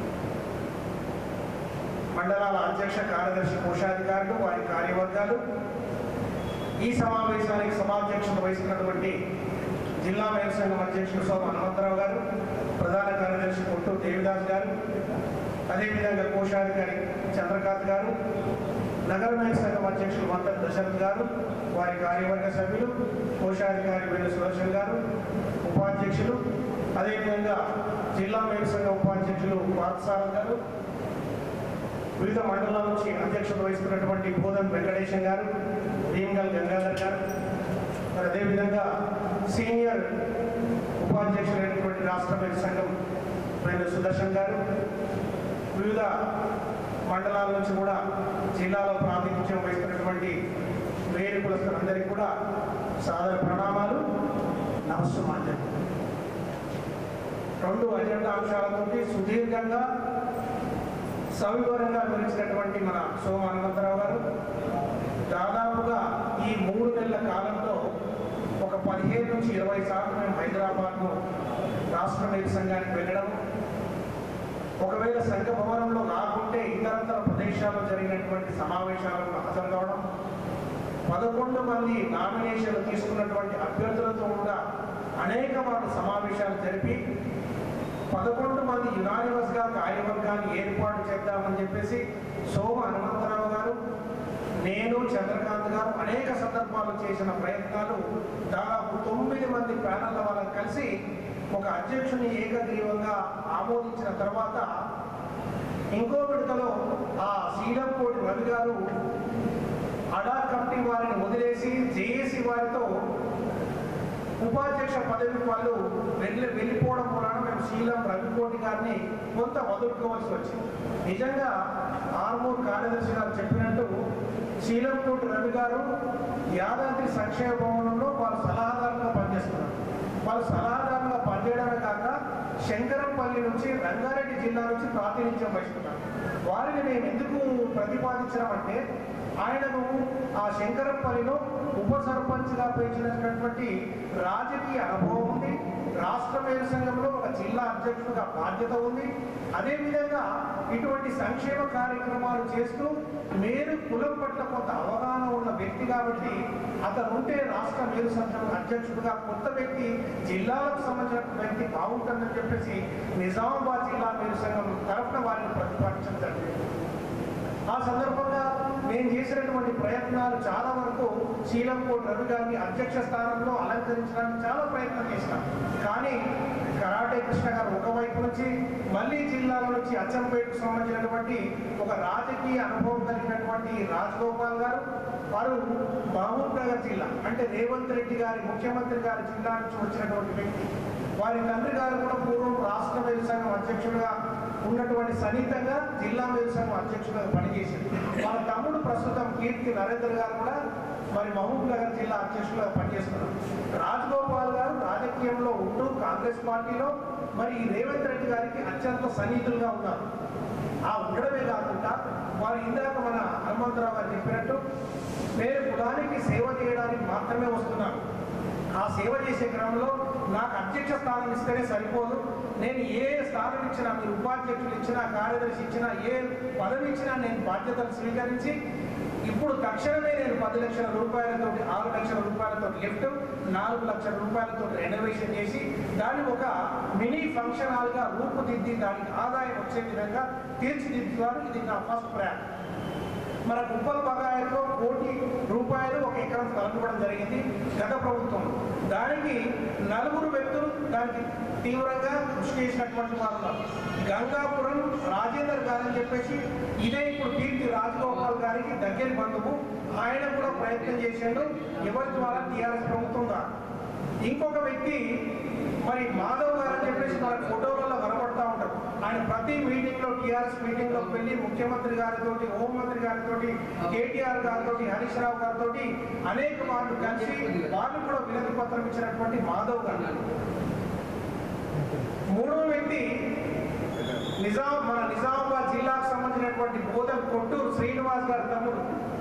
మండలాల అధ్యక్ష కార్యదర్శి కోశాధికారులు వారి కార్యవర్గాలు ఈ సమావేశానికి సమాధ్యక్షత వహిస్తున్నటువంటి జిల్లా మేయర్ సంఘం అధ్యక్షుడు సోమ హనుమంతరావు గారు ప్రధాన కార్యదర్శి కొట్టు దేవిదాస్ గారు అదేవిధంగా కోశాధికారి చంద్రకాంత్ గారు నగర మేయర్ సంఘం అధ్యక్షులు మంత్రి దశరథ్ గారు వారి కార్యవర్గ సభ్యులు కోశాధికారి వేణు సుదర్శన్ గారు ఉపాధ్యక్షులు అదేవిధంగా జిల్లా మేయర్ సంఘం ఉపాధ్యక్షులు పార్థసారథ్ గారు వివిధ మండలాల నుంచి అధ్యక్షత వహిస్తున్నటువంటి బోధన్ వెంకటేశం గారు భీమగల్ గంగాధర్ గారు మరి అదేవిధంగా సీనియర్ ఉపాధ్యక్షులైనటువంటి రాష్ట్ర మేయర్ సంఘం వేణు సుదర్శన్ గారు వివిధ మండలాల నుంచి కూడా జిల్లాలో ప్రాతినిధ్యం వహిస్తున్నటువంటి వేరు కులస్తులందరికీ కూడా సాదర ప్రణామాలు నమస్సుమాన్యం రెండు అజెండా అంశాలతోటి సుదీర్ఘంగా సవివరంగా వివరించినటువంటి మన సోమ హనుమంతరావు గారు దాదాపుగా ఈ మూడు నెలల కాలంలో ఒక పదిహేను నుంచి ఇరవై సార్లు మేము హైదరాబాద్ను రాష్ట్ర మేయర్ సంఘానికి వెళ్ళడం ఒకవేళ సంఘ భవనంలో రాకుంటే ఇతరతర ప్రదేశాల్లో జరిగినటువంటి సమావేశాలకు హాజరు కావడం పదకొండు మంది నామినేషన్లు తీసుకున్నటువంటి అభ్యర్థులతో కూడా అనేక మార్లు సమావేశాలు జరిపి పదకొండు మంది యునానిమస్ గా కార్యవర్గాన్ని ఏర్పాటు చేద్దామని చెప్పేసి సోమ హనుమంతరావు గారు నేను చంద్రకాంత్ గారు అనేక సందర్భాలు చేసిన ప్రయత్నాలు దాదాపు తొమ్మిది మంది ప్యానల్ వాళ్ళని కలిసి ఒక అధ్యక్షుని ఏకగ్రీవంగా ఆమోదించిన తర్వాత ఇంకో విడతలో ఆ శ్రీలంకోటి రవి గారు అడా కమిటీ వారిని వదిలేసి జేఏసీ వారితో ఉపాధ్యక్ష పదవి వాళ్ళు వెళ్ళి వెళ్ళిపోవడం వలన మేము శీలం రవికోటి గారిని కొంత వదులుకోవాల్సి వచ్చింది నిజంగా ఆర్మూర్ కార్యదర్శి గారు చెప్పినట్టు శీలంకోటి రవి గారు యాదాద్రి సంక్షేమ భవనంలో వాళ్ళు సలహాదారులుగా పనిచేస్తున్నారు వాళ్ళు సలహాదారులుగా పనిచేయడమే కాక శంకరంపల్లి నుంచి రంగారెడ్డి జిల్లా నుంచి ప్రాతినిధ్యం వహిస్తున్నారు వారిని మేము ఎందుకు ప్రతిపాదించామంటే ఆయనను ఆ శంకరంపల్లిలో ఉప సర్పంచ్గా పెంచినటువంటి రాజకీయ అనుభవం ఉంది రాష్ట్ర మేయర్ సంఘంలో ఒక జిల్లా అధ్యక్షుడిగా బాధ్యత ఉంది అదేవిధంగా ఇటువంటి సంక్షేమ కార్యక్రమాలు చేస్తూ మేరు కులం పట్ల కొంత అవగాహన ఉన్న వ్యక్తి కాబట్టి అతను ఉంటే రాష్ట్ర మేరు సంఘం అధ్యక్షుడిగా కొత్త వ్యక్తి జిల్లాలకు సంబంధించిన వ్యక్తి బాగుంటుందని చెప్పేసి నిజామాబాద్ జిల్లా మేరు సంఘం తరఫున వారిని ప్రతిపాదించడం జరిగింది ఆ సందర్భంగా నేను చేసినటువంటి ప్రయత్నాలు చాలా వరకు శీలంకోట్ రవి గారిని అధ్యక్ష స్థానంలో అలంకరించడానికి చాలా ప్రయత్నం చేశాను కానీ కరాటే కృష్ణ గారు ఒకవైపు నుంచి మళ్ళీ జిల్లాల నుంచి అచ్చంపేటకు సంబంధించినటువంటి ఒక రాజకీయ అనుభవం కలిగినటువంటి రాజగోపాల్ గారు వారు మహబూబ్ నగర్ జిల్లా అంటే రేవంత్ రెడ్డి గారి ముఖ్యమంత్రి గారి జిల్లా నుంచి వచ్చినటువంటి వ్యక్తి వారి తండ్రి గారు కూడా పూర్వం రాష్ట్ర మేలు సంఘం అధ్యక్షుడిగా ఉన్నటువంటి సన్నిహితంగా జిల్లా మేలు సంఘం అధ్యక్షుడిగా పనిచేసింది వాళ్ళ తమ్ముడు ప్రస్తుతం కీర్తి నరేంద్ర గారు కూడా మరి మహబూబ్ నగర్ జిల్లా అధ్యక్షులుగా పనిచేస్తున్నారు రాజగోపాల్ గారు రాజకీయంలో ఉంటూ కాంగ్రెస్ పార్టీలో మరి ఈ రేవంత్ రెడ్డి గారికి అత్యంత సన్నిహితులుగా ఉన్నారు ఆ ఉండడమే కాకుండా వారు ఇందాక మన హనుమంతరావు గారు చెప్పినట్టు నేను కులానికి సేవ చేయడానికి మాత్రమే వస్తున్నాను ఆ సేవ చేసే క్రమంలో నాకు అధ్యక్ష స్థానం ఇస్తేనే సరిపోదు నేను ఏ స్థానం ఇచ్చినా మీరు ఉపాధ్యక్షులు ఇచ్చినా కార్యదర్శి ఇచ్చినా ఏ పదవి ఇచ్చినా నేను బాధ్యతలు స్వీకరించి ఇప్పుడు తక్షణమే నేను పది లక్షల రూపాయలతో ఆరు లక్షల రూపాయలతో లిఫ్ట్ నాలుగు లక్షల రూపాయలతో రెనోవేషన్ చేసి దాన్ని ఒక మినీ ఫంక్షన్ హాల్గా రూపుదిద్ది దానికి ఆదాయం వచ్చే విధంగా తీర్చిదిద్దుతారు ఇది నా ఫస్ట్ ప్రయాణం మన కుప్పల బగాయిలో కోటి రూపాయలు ఒక ఎకరం స్థలం ఇవ్వడం జరిగింది గత ప్రభుత్వం దానికి నలుగురు వ్యక్తులు దానికి తీవ్రంగా కృషి చేసినటువంటి వారు ఉన్నారు. గంగాపురం రాజేందర్ గారు అని చెప్పేసి ఇదే ఇప్పుడు కీర్తి రాజగోపాల్ గారికి దగ్గర బంధువు ఆయన కూడా ప్రయత్నం చేశాడు ఎవరి ద్వారా టీఆర్ఎస్ ప్రభుత్వం ద్వారా ఇంకొక వ్యక్తి మరి మాధవ్ గారు అని చెప్పేసి మన ఫోటోలలో కనబడతా ఉంటారు ఆయన ప్రతి మీటింగ్ లో టీఆర్ఎస్ మీటింగ్ లోకి వెళ్ళి ముఖ్యమంత్రి గారితో హోంమంత్రి గారితో కేటీఆర్ గారితో హరీష్ రావు గారితో అనేక మార్లు కలిసి వాళ్ళు కూడా వినతి పత్రం ఇచ్చినటువంటి మాధవ్ గారు మూడవ వ్యక్తి నిజాం మన నిజామాబాద్ జిల్లాకు సంబంధించినటువంటి బోధన్ కొట్టూరు శ్రీనివాస్ గారి తమ్ముడు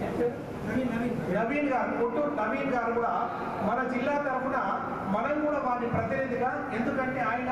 నవీన్ గారు కొట్టూరు నవీన్ గారు కూడా మన జిల్లా తరఫున మనం కూడా వారి ప్రతినిధిగా ఎందుకంటే ఆయన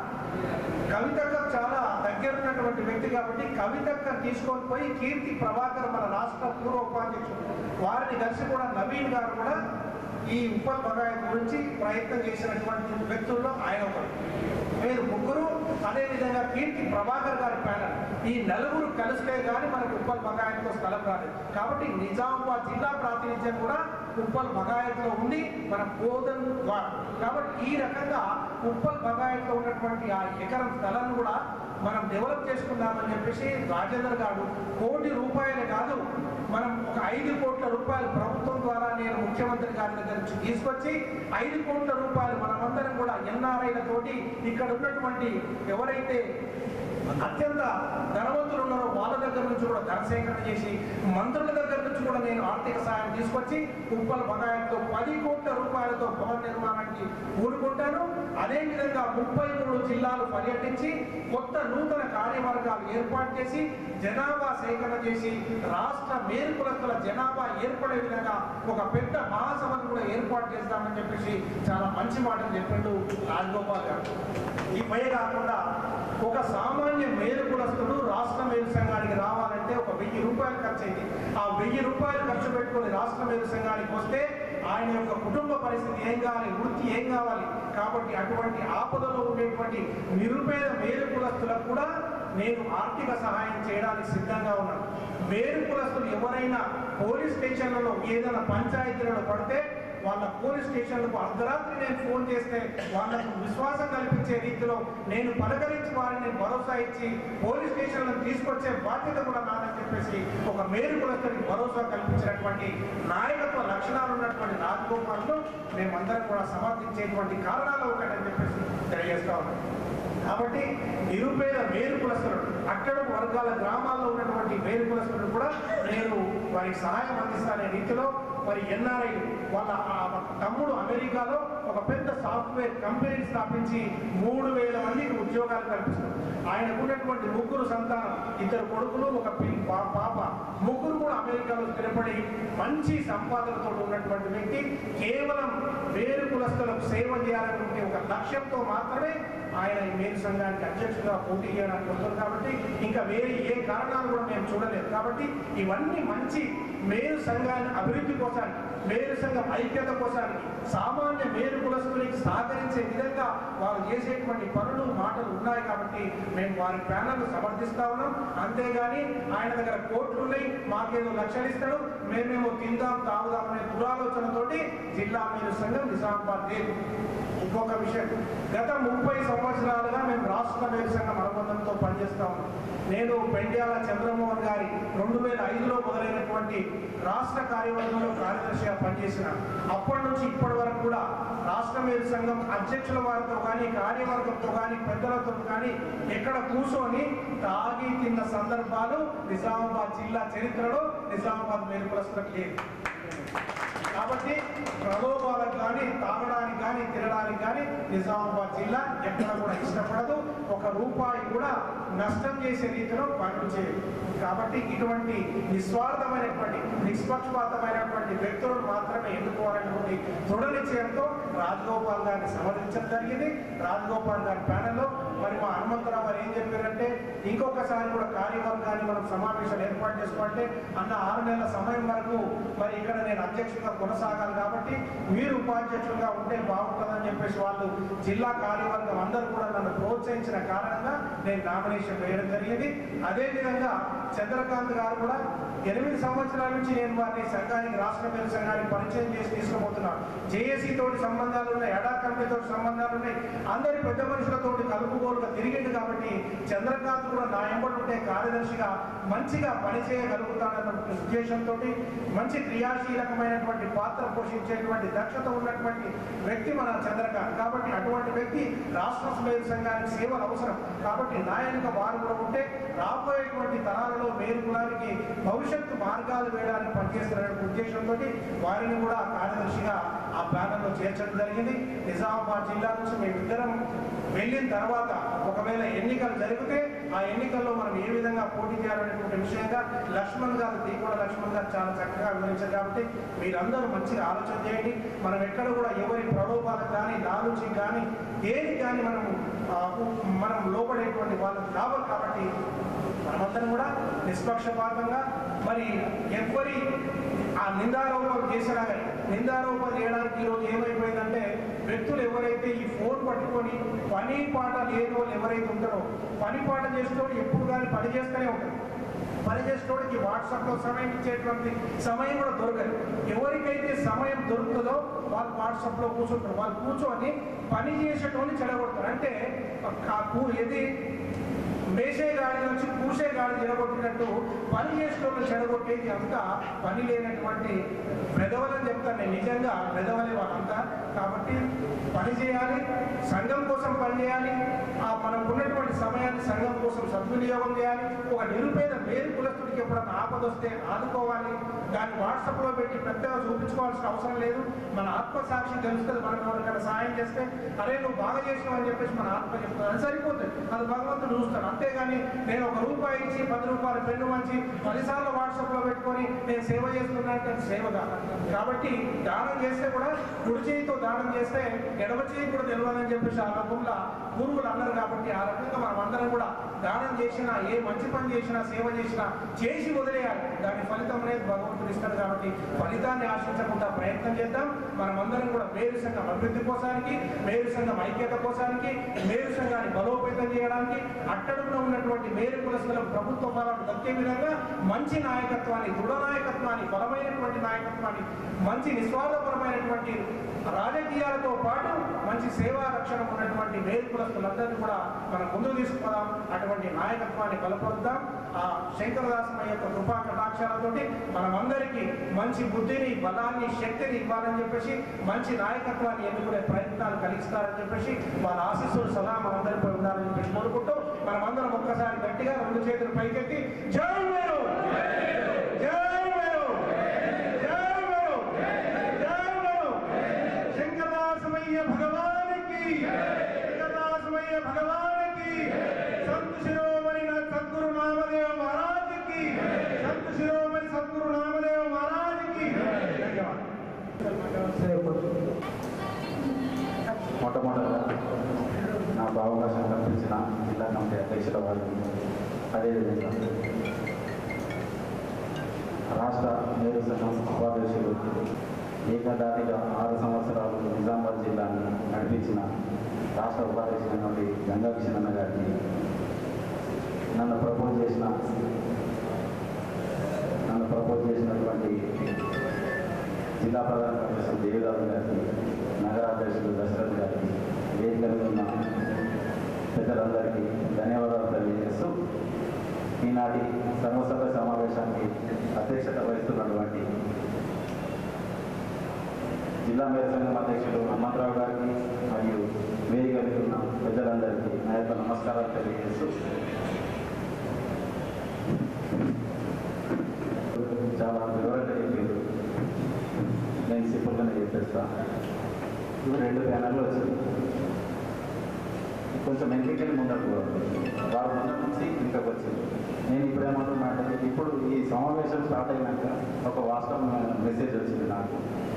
కవితక్క చాలా దగ్గర ఉన్నటువంటి వ్యక్తి కాబట్టి కవితక్క తీసుకొని పోయి కీర్తి ప్రభాకర్ మన రాష్ట్ర పూర్వ ఉపాధ్యక్షుడు వారిని కలిసి కూడా నవీన్ గారు కూడా ఈ ఉప బగాయి గురించి ప్రయత్నం చేసినటువంటి వ్యక్తుల్లో ఆయన ఒకరు మీరు ముగ్గురు అదేవిధంగా కీర్తి ప్రభాకర్ గారి ప్యానల్ ఈ నలుగురు కలిస్తే కానీ మనకు ఉప్పల్ బగాయత్లో స్థలం రాలేదు కాబట్టి నిజామాబాద్ జిల్లా ప్రాతినిధ్యం కూడా ఉప్పల్ బగాయత్లో ఉంది మన బోధన్ ద్వారా కాబట్టి ఈ రకంగా ఉప్పల్ బగాయత్లో ఉన్నటువంటి ఆ ఎకరం స్థలం కూడా మనం డెవలప్ చేసుకుందామని చెప్పేసి రాజేందర్ గారు కోటి రూపాయలే కాదు మనం ఒక ఐదు కోట్ల రూపాయలు ప్రభుత్వం ద్వారా నేను ముఖ్యమంత్రి గారి దగ్గర నుంచి తీసుకొచ్చి ఐదు కోట్ల రూపాయలు మనమందరం కూడా ఎన్ఆర్ఐలతోటి ఇక్కడ ఉన్నటువంటి ఎవరైతే అత్యంత ధనవంతులు ఉన్నారో వాళ్ళ దగ్గర నుంచి కూడా ధన సేకరణ చేసి మంత్రుల దగ్గర నుంచి కూడా నేను ఆర్థిక సహాయం తీసుకొచ్చి కుప్పల బగాయంతో పది కోట్ల రూపాయలతో భవన నిర్మాణానికి కూడుకుంటాను అదేవిధంగా ముప్పై మూడు జిల్లాలు పర్యటించి కొత్త నూతన కార్యవర్గాలు ఏర్పాటు చేసి జనాభా సేకరణ చేసి రాష్ట్ర మేలుకులకుల జనాభా ఏర్పడే విధంగా ఒక పెద్ద మహాసభను కూడా ఏర్పాటు చేస్తామని చెప్పేసి చాలా మంచి మాటలు చెప్పిండు రాజగోపాల్ గారు ఇవే కాకుండా ఒక సామాన్య మేలు కులస్తుడు రాష్ట్ర మేలు సంఘానికి రావాలంటే ఒక వెయ్యి రూపాయలు ఖర్చు అయింది ఆ వెయ్యి రూపాయలు ఖర్చు పెట్టుకొని రాష్ట్ర మేలు సంఘానికి వస్తే ఆయన యొక్క కుటుంబ పరిస్థితి ఏం కావాలి వృత్తి ఏం కావాలి కాబట్టి అటువంటి ఆపదలో ఉండేటువంటి నిరుపేద మేలు కులస్తులకు కూడా నేను ఆర్థిక సహాయం చేయడానికి సిద్ధంగా ఉన్నాను మేలు కులస్తులు ఎవరైనా పోలీస్ స్టేషన్లలో ఏదైనా పంచాయతీలలో పడితే వాళ్ళ పోలీస్ స్టేషన్లకు అర్ధరాత్రి నేను ఫోన్ చేస్తే వాళ్ళకు విశ్వాసం కల్పించే రీతిలో నేను పలకరించి వారిని భరోసా ఇచ్చి పోలీస్ స్టేషన్లకు తీసుకొచ్చే బాధ్యత కూడా నాదని చెప్పేసి ఒక మేలు కులస్తుడికి భరోసా కల్పించినటువంటి నాయకత్వ లక్షణాలు ఉన్నటువంటి రాజగోపాలను మేమందరం కూడా సమర్థించేటువంటి కారణాలు ఒకటని చెప్పేసి తెలియజేస్తా ఉన్నాం కాబట్టి నిరుపేద మేలు కులస్తులు అక్కడ వర్గాల గ్రామాల్లో ఉన్నటువంటి మేలు కులస్తులు కూడా నేను వారికి సహాయం అందిస్తానే రీతిలో మరి ఎన్ఆర్ఐ వాళ్ళ ఆ తమ్ముడు అమెరికాలో ఒక పెద్ద సాఫ్ట్వేర్ కంపెనీని స్థాపించి మూడు వేల మందికి ఉద్యోగాలు కల్పిస్తారు ఆయనకు ఉన్నటువంటి ముగ్గురు సంతానం ఇద్దరు కొడుకులు ఒక పి- పా- పాప ముగ్గురు కూడా అమెరికాలో స్థిరపడి మంచి సంపాదనతో ఉన్నటువంటి వ్యక్తి కేవలం వేరు కులస్తులకు సేవ చేయాలనుకుంటే ఒక లక్ష్యంతో మాత్రమే ఆయన ఈ మేలు సంఘానికి అధ్యక్షుడిగా పోటీ చేయడానికి వస్తుంది కాబట్టి ఇంకా వేరే ఏ కారణాలు కూడా మేము చూడలేదు కాబట్టి ఇవన్నీ మంచి మేలు సంఘాన్ని అభివృద్ధి కోసానికి మేలు సంఘం ఐక్యత కోసానికి సామాన్య మేలు కులస్తులకి సహకరించే విధంగా వారు చేసేటువంటి పనులు మాటలు ఉన్నాయి కాబట్టి మేము వారి ప్యానల్ సమర్థిస్తా ఉన్నాం అంతేగాని ఆయన దగ్గర కోట్లు ఉన్నాయి మాకేదో లక్షలు ఇస్తాడు మేమేమో తిందాం తాగుదాం అనే దురాలోచనతోటి జిల్లా మేలు సంఘం నిజామాబాద్ లేదు ఇంకొక విషయం గత ముప్పై సంవత్సరాలుగా మేము రాష్ట్ర మేలు సంఘం అనుబంధంతో పనిచేస్తా ఉన్నాం నేను పెండ్యాల చంద్రమోహన్ గారి రెండు వేల ఐదులో మొదలైనటువంటి రాష్ట్ర కార్యవర్గంలో కార్యదర్శిగా పనిచేసిన అప్పటి నుంచి ఇప్పటి వరకు కూడా రాష్ట్ర మేలు సంఘం అధ్యక్షుల వారితో కానీ కార్యవర్గంతో కానీ పెద్దలతో కానీ ఎక్కడ కూర్చొని తాగి తిన్న సందర్భాలు నిజామాబాద్ జిల్లా చరిత్రలో నిజామాబాద్ మేలు కులస్తులకు లేదు కాబట్టి ప్రలోభాలకు కానీ తాగడానికి కానీ తినడానికి కానీ నిజామాబాద్ జిల్లా ఎక్కడ కూడా ఇష్టపడదు ఒక రూపాయి కూడా నష్టం చేసే రీతిలో పనులు చేయదు కాబట్టి ఇటువంటి నిస్వార్థమైనటువంటి నిష్పక్షపాతమైనటువంటి వ్యక్తులను మాత్రమే ఎన్నుకోవాలనేటువంటి దృఢ నిశ్చయంతో రాజగోపాల్ గారిని సమర్థించడం జరిగింది రాజగోపాల్ గారి ప్యానెల్లో మరి మా హనుమంతరావు గారు ఏం చెప్పారంటే ఇంకొకసారి కూడా కార్యవర్గాన్ని మనం సమావేశాలు ఏర్పాటు చేసుకోవాలంటే అన్న ఆరు నెలల సమయం వరకు మరి ఇక్కడ నేను అధ్యక్షుడిగా కొనసాగాలి కాబట్టి మీరు ఉపాధ్యక్షులుగా ఉంటే బాగుంటుందని చెప్పేసి వాళ్ళు జిల్లా కార్యవర్గం అందరూ కూడా నన్ను ప్రోత్సహించిన కారణంగా నేను నామినేషన్ వేయడం జరిగింది అదేవిధంగా చంద్రకాంత్ గారు కూడా ఎనిమిది సంవత్సరాల నుంచి నేను వారిని సంఘానికి రాష్ట్ర పేరు సంఘానికి పరిచయం చేసి తీసుకుపోతున్నాను జేఏసీ తోటి సంబంధాలు ఉన్నాయి ఎడా కమిటీతో సంబంధాలు ఉన్నాయి అందరి పెద్ద మనుషులతోటి కలుపుకోలుగా తిరిగింది కాబట్టి చంద్రకాంత్ కూడా నా ఎంబడి ఉంటే కార్యదర్శిగా మంచిగా పనిచేయగలుగుతాడన్న ఉద్దేశంతో మంచి క్రియాశీలకమైనటువంటి పాత్ర పోషించేటువంటి దక్షత ఉన్నటువంటి వ్యక్తి మన చంద్రకాంత్ కాబట్టి అటువంటి వ్యక్తి రాష్ట్ర స్వయం సంఘానికి సేవలు అవసరం కాబట్టి నాయనక వారు కూడా ఉంటే రాబోయేటువంటి తరాలలో మేలు కులానికి భవిష్యత్తు మార్గాలు వేయడానికి పనిచేస్తున్న ఉద్దేశంతో వారిని కూడా కార్యదర్శిగా ఆ ప్యానల్లో చేర్చడం జరిగింది నిజామాబాద్ జిల్లా నుంచి మేమిద్దరం వెళ్ళిన తర్వాత ఒకవేళ ఎన్నికలు జరిగితే ఆ ఎన్నికల్లో మనం ఏ విధంగా పోటీ చేయాలనేటువంటి విషయంగా లక్ష్మణ్ గారు దీకోడ లక్ష్మణ్ గారు చాలా చక్కగా వివరించారు కాబట్టి మీరందరూ మంచిగా ఆలోచన చేయండి మనం ఎక్కడ కూడా ఎవరి ప్రలోభాలకు కానీ లాలుచి కానీ దేనికి కానీ మనం ఆ, మనం లోపడేటువంటి వాళ్ళకి రావాలి కాబట్టి మనమందరం కూడా నిష్పక్షపాతంగా మరి ఎవరి ఆ నిందారోపణ చేసినా కానీ నిందారోపణ చేయడానికి ఈరోజు ఏమైపోయిందంటే వ్యక్తులు ఎవరైతే ఈ ఫోన్ పట్టుకొని పని పాట లేని వాళ్ళు ఎవరైతే ఉంటారో పని పాట చేసేటోడు ఎప్పుడు కానీ పని చేస్తూనే ఉంటారు పని చేసేటోడికి వాట్సాప్లో సమయం ఇచ్చేటువంటి సమయం కూడా దొరకదు ఎవరికైతే సమయం దొరుకుతుందో వాళ్ళు వాట్సాప్లో కూర్చుంటారు వాళ్ళు కూర్చొని పని చేసేటోని చెడగొడతారు అంటే ఆ కూ- ఏది మేసే గాడి నుంచి పూసే గాడి చెడగొట్టినట్టు పని చేసుకోవడం చెడగొట్టేది అంతా పని లేనటువంటి పెదవలని చెప్తాను నేను నిజంగా పెదవలే వాళ్ళంతా కాబట్టి పని చేయాలి సంఘం కోసం పని చేయాలి ఆ మనకు ఉన్నటువంటి సమయాన్ని సంఘం కోసం సద్వినియోగం చేయాలి ఒక నిరుపేద మేలు కులస్తుడికి ఎప్పుడన్నా ఆపద వస్తే ఆదుకోవాలి దాన్ని వాట్సాప్లో పెట్టి పెద్దగా చూపించుకోవాల్సిన అవసరం లేదు మన ఆత్మసాక్షి తెలుస్తుంది మనం ఎవరికైనా సాయం చేస్తే అరే నువ్వు బాగా చేసినావు అని చెప్పేసి మన ఆత్మ చెప్తుంది అది సరిపోతుంది అది భగవంతుడు చూస్తాడు అంతేగాని నేను ఒక రూపాయి ఇచ్చి పది రూపాయలు పెన్ను మంచి పదిసార్లు వాట్సాప్లో పెట్టుకొని నేను సేవ చేస్తున్నానంటే అది సేవ కాదు కాబట్టి దానం చేస్తే కూడా కుడి చేయితో దానం చేస్తే ఎడమ చేయి కూడా తెలియదని చెప్పేసి ఆ రకంలో గురువులు అన్నారు కాబట్టి ఆ రకంగా మనం అందరం కూడా దానం చేసినా ఏ మంచి పని చేసినా సేవ చేసినా చేసి వదిలేయాలి దాని ఫలితం అనేది భగవంతుడు ఇస్తాడు కాబట్టి ఫలితాన్ని ఆశించకుండా ప్రయత్నం చేద్దాం మనం అందరం కూడా మేరు సంఘం అభివృద్ధి కోసానికి మేరు సంఘం ఐక్యత కోసానికి మేరు సంఘాన్ని బలోపేతం చేయడానికి అట్టడుగున ఉన్నటువంటి మేరు కులస్తులకు ప్రభుత్వ ఫలాలు దక్కే విధంగా మంచి నాయకత్వాన్ని దృఢ నాయకత్వాన్ని బలమైనటువంటి నాయకత్వాన్ని మంచి నిస్వార్థపరమైనటువంటి రాజకీయాలతో పాటు మంచి సేవా రక్షణ ఉన్నటువంటి మేలు కులస్తులందరినీ కూడా మనం ముందుకు తీసుకుపోదాం అటువంటి నాయకత్వాన్ని బలపరుద్దాం ఆ శంకరదాసమయ్య యొక్క కృపా కటాక్షాలతోటి మనమందరికీ మంచి బుద్ధిని బలాన్ని శక్తిని ఇవ్వాలని చెప్పేసి మంచి నాయకత్వాన్ని ఎన్నుకునే ప్రయత్నాలు కలిగిస్తారని చెప్పేసి వాళ్ళ ఆశీస్సులు సదా మనందరిపై ఉండాలని చెప్పేసి కోరుకుంటూ మనమందరం ఒక్కసారి గట్టిగా రెండు చేతులు పైకెత్తి జై మేరు జై మేరు జై మేరు జై మేరు శంకరదాసమయ్య భగవానికి శంకరదాసమయ్య భగవానికి సంత్ శిరోమణి నా సద్గురు నామదేవ మహారాజుకి సంత్ శిరోమణి సద్గురు నామదేవ మహారాజుకి ధన్యవాదాలు మొట్టమొదటిగా నాకు అవకాశం కల్పించిన జిల్లా కమిటీ అధ్యక్షుల వారికి అదేవిధంగా రాష్ట్ర నేరు సంఘం ఉపాధ్యక్షులు ఏకదాటిగా ఆరు సంవత్సరాలు నిజామాబాద్ జిల్లాను నడిపించిన రాష్ట్ర ఉపాధ్యక్షులైనటువంటి గంగా కిషన్ అన్న గారికి నన్ను ప్రపోజ్ చేసిన నన్ను ప్రపోజ్ చేసినటువంటి జిల్లా ప్రధాన కార్యదర్శి దేవిరాజు గారికి నగర అధ్యక్షులు దశరథ్ గారికి వేదికలు ఉన్న పెద్దలందరికీ ధన్యవాదాలు తెలియజేస్తూ ఈనాటి సర్వసభ సమావేశానికి అధ్యక్షత వహిస్తున్నటువంటి జిల్లా మేర సంఘం అధ్యక్షులు హనుమంతరావు గారికి మరియు వేదిక మీద ఉన్న పెద్దలందరికీ నా యొక్క నమస్కారాలు తెలియజేస్తూ చాలా వివరంగా చెప్పారు నేను నేను సింపుల్గానే చెప్పేస్తా ఇవి రెండు ప్యానర్లు వచ్చింది కొంచెం వెనక్కి ముందరకు వారు ముందు నుంచి ఇంకొక వచ్చింది నేను ఇప్పుడు ఏమంటున్నా అంటే ఇప్పుడు ఈ సమావేశం స్టార్ట్ అయినాక ఒక వాట్సాప్ మెసేజ్ వచ్చింది నాకు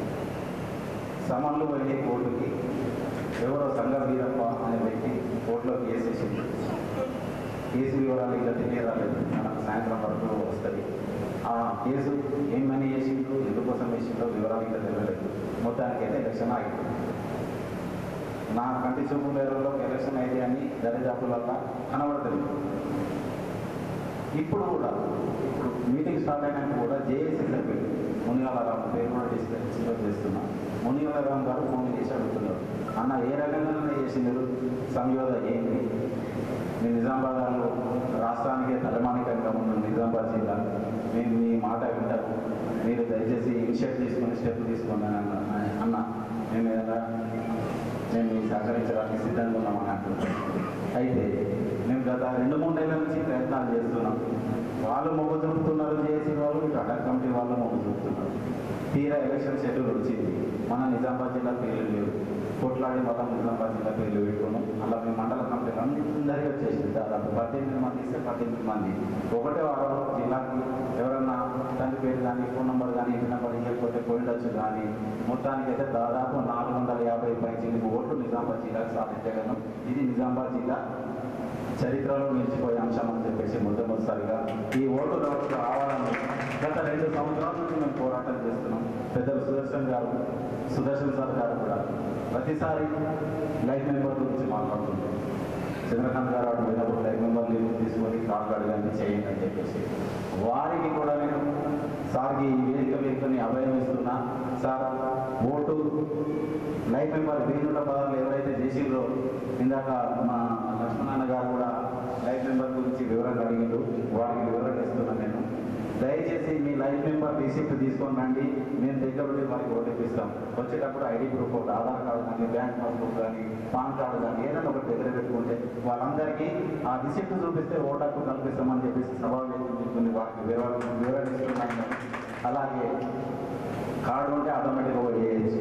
సమన్లు వెళ్ళే కోర్టుకి ఎవరో సంఘ వీరప్ప అనే వ్యక్తి కోర్టులో కేసు వేసింది కేసు వివరాలు ఇంకా తెలియరాలేదు మనకు సాయంత్రం వరకు వస్తుంది ఆ కేసు ఏం మనీ చేసిండ్రు ఎందుకోసం వేసిండ్రో వివరాలు ఇంకా తెలియలేదు మొత్తానికి అయితే ఎలక్షన్ ఆగింది నా కంటి చూపు మేరలో ఎలక్షన్ అయితే అని దరిదాపులల్లా కనబడుతుంది ఇప్పుడు కూడా ఇప్పుడు మీటింగ్ స్టార్ట్ అయినాక కూడా జేఏసీ సభ్యులు మునియాలరావు పేరు కూడా డిస్కస్ డిస్కస్ చేస్తున్నా మునియాలరావు గారు ఫోన్ చేసి అడుగుతున్నారు అన్న ఏ రకంగా చేసినారు సంయోధ ఏంటి మీ నిజామాబాద్లో రాష్ట్రానికి తలమానికంగా ఉన్న నిజామాబాద్ జిల్లా మేము మీ మాట వింటాము మీరు దయచేసి ఇనిషియేట్ తీసుకొని స్టెప్ తీసుకోండి అని అన్న అన్న మేము ఏదైనా మేము మీకు సహకరించడానికి సిద్ధంగా ఉన్నామని అంటున్నాం అయితే మేము గత రెండు మూడేళ్ల నుంచి ప్రయత్నాలు చేస్తున్నాం వాళ్ళు మొగ్గు చూపుతున్నారు చేసి వాళ్ళు ఇటు అటక్ కమిటీ వాళ్ళు మొగ్గు చూపుతున్నారు తీరా ఎలక్షన్ షెడ్యూల్ వచ్చింది మన నిజామాబాద్ జిల్లా పేర్లు లేవు కొట్లాడి మొత్తం నిజామాబాద్ జిల్లా పేర్లు పెట్టుకున్నాం అలా మీ మండల కమిటీలు అందరికీ వచ్చేసింది దాదాపు పద్దెనిమిది మంది ఇస్తే పద్దెనిమిది మంది ఒకటే వారం జిల్లాకి ఎవరన్నా తండ్రి పేరు కానీ ఫోన్ నెంబర్ కానీ ఇంటి నెంబర్ ఇవ్వకపోతే పోయిండొచ్చు కానీ మొత్తానికి అయితే దాదాపు నాలుగు వందల యాభై పైచిలకు ఓట్లు నిజామాబాద్ జిల్లాకు సాధించగలను ఇది నిజామాబాద్ జిల్లా చరిత్రలో నిలిచిపోయే అంశం అని చెప్పేసి మొట్టమొదటిసారిగా ఈ ఓటు వ్యవస్థ రావాలని గత రెండు సంవత్సరాల నుంచి మేము పోరాటం చేస్తున్నాం పెద్దలు సుదర్శన్ గారు సుదర్శన్ సార్ గారు కూడా ప్రతిసారి లైఫ్ మెంబర్ గురించి మాట్లాడుతుంటాం చంద్రకాంత్ గారు అటు పోయినప్పుడు లైఫ్ మెంబర్ లీవ్ తీసుకొని కాల్ అడగండి చేయండి అని చెప్పేసి వారికి కూడా నేను సార్కి ఈ వేదిక వేదికని అభయం ఇస్తున్నా సార్ ఓటు లైఫ్ మెంబర్ వీరుల పదాలు ఎవరైతే చేసిండ్రో ఇందాక మా లక్ష్మణాన్న గారు కూడా లైఫ్ మెంబర్ గురించి వివరంగా అడిగిండు వారికి వివరణ ఇస్తున్నాను నేను దయచేసి మీ లైఫ్ మెంబర్ రిసిప్ట్ తీసుకొని రండి మేము దగ్గర ఉండి వారికి ఓటీపిస్తాం వచ్చేటప్పుడు ఐడి ప్రూఫ్ ఒకటి ఆధార్ కార్డు కానీ బ్యాంక్ పాస్బుక్ కానీ పాన్ కార్డు కానీ ఏదైనా ఒకటి దగ్గర పెట్టుకుంటే వాళ్ళందరికీ ఆ రిసిప్ట్ చూపిస్తే ఓటాకు కల్పిస్తామని చెప్పేసి సభా వేదిక వారికి వివరణ వివరణ ఇస్తున్నాను అలాగే కార్డు ఉంటే ఆటోమేటిక్గా ఓట్ చేయొచ్చు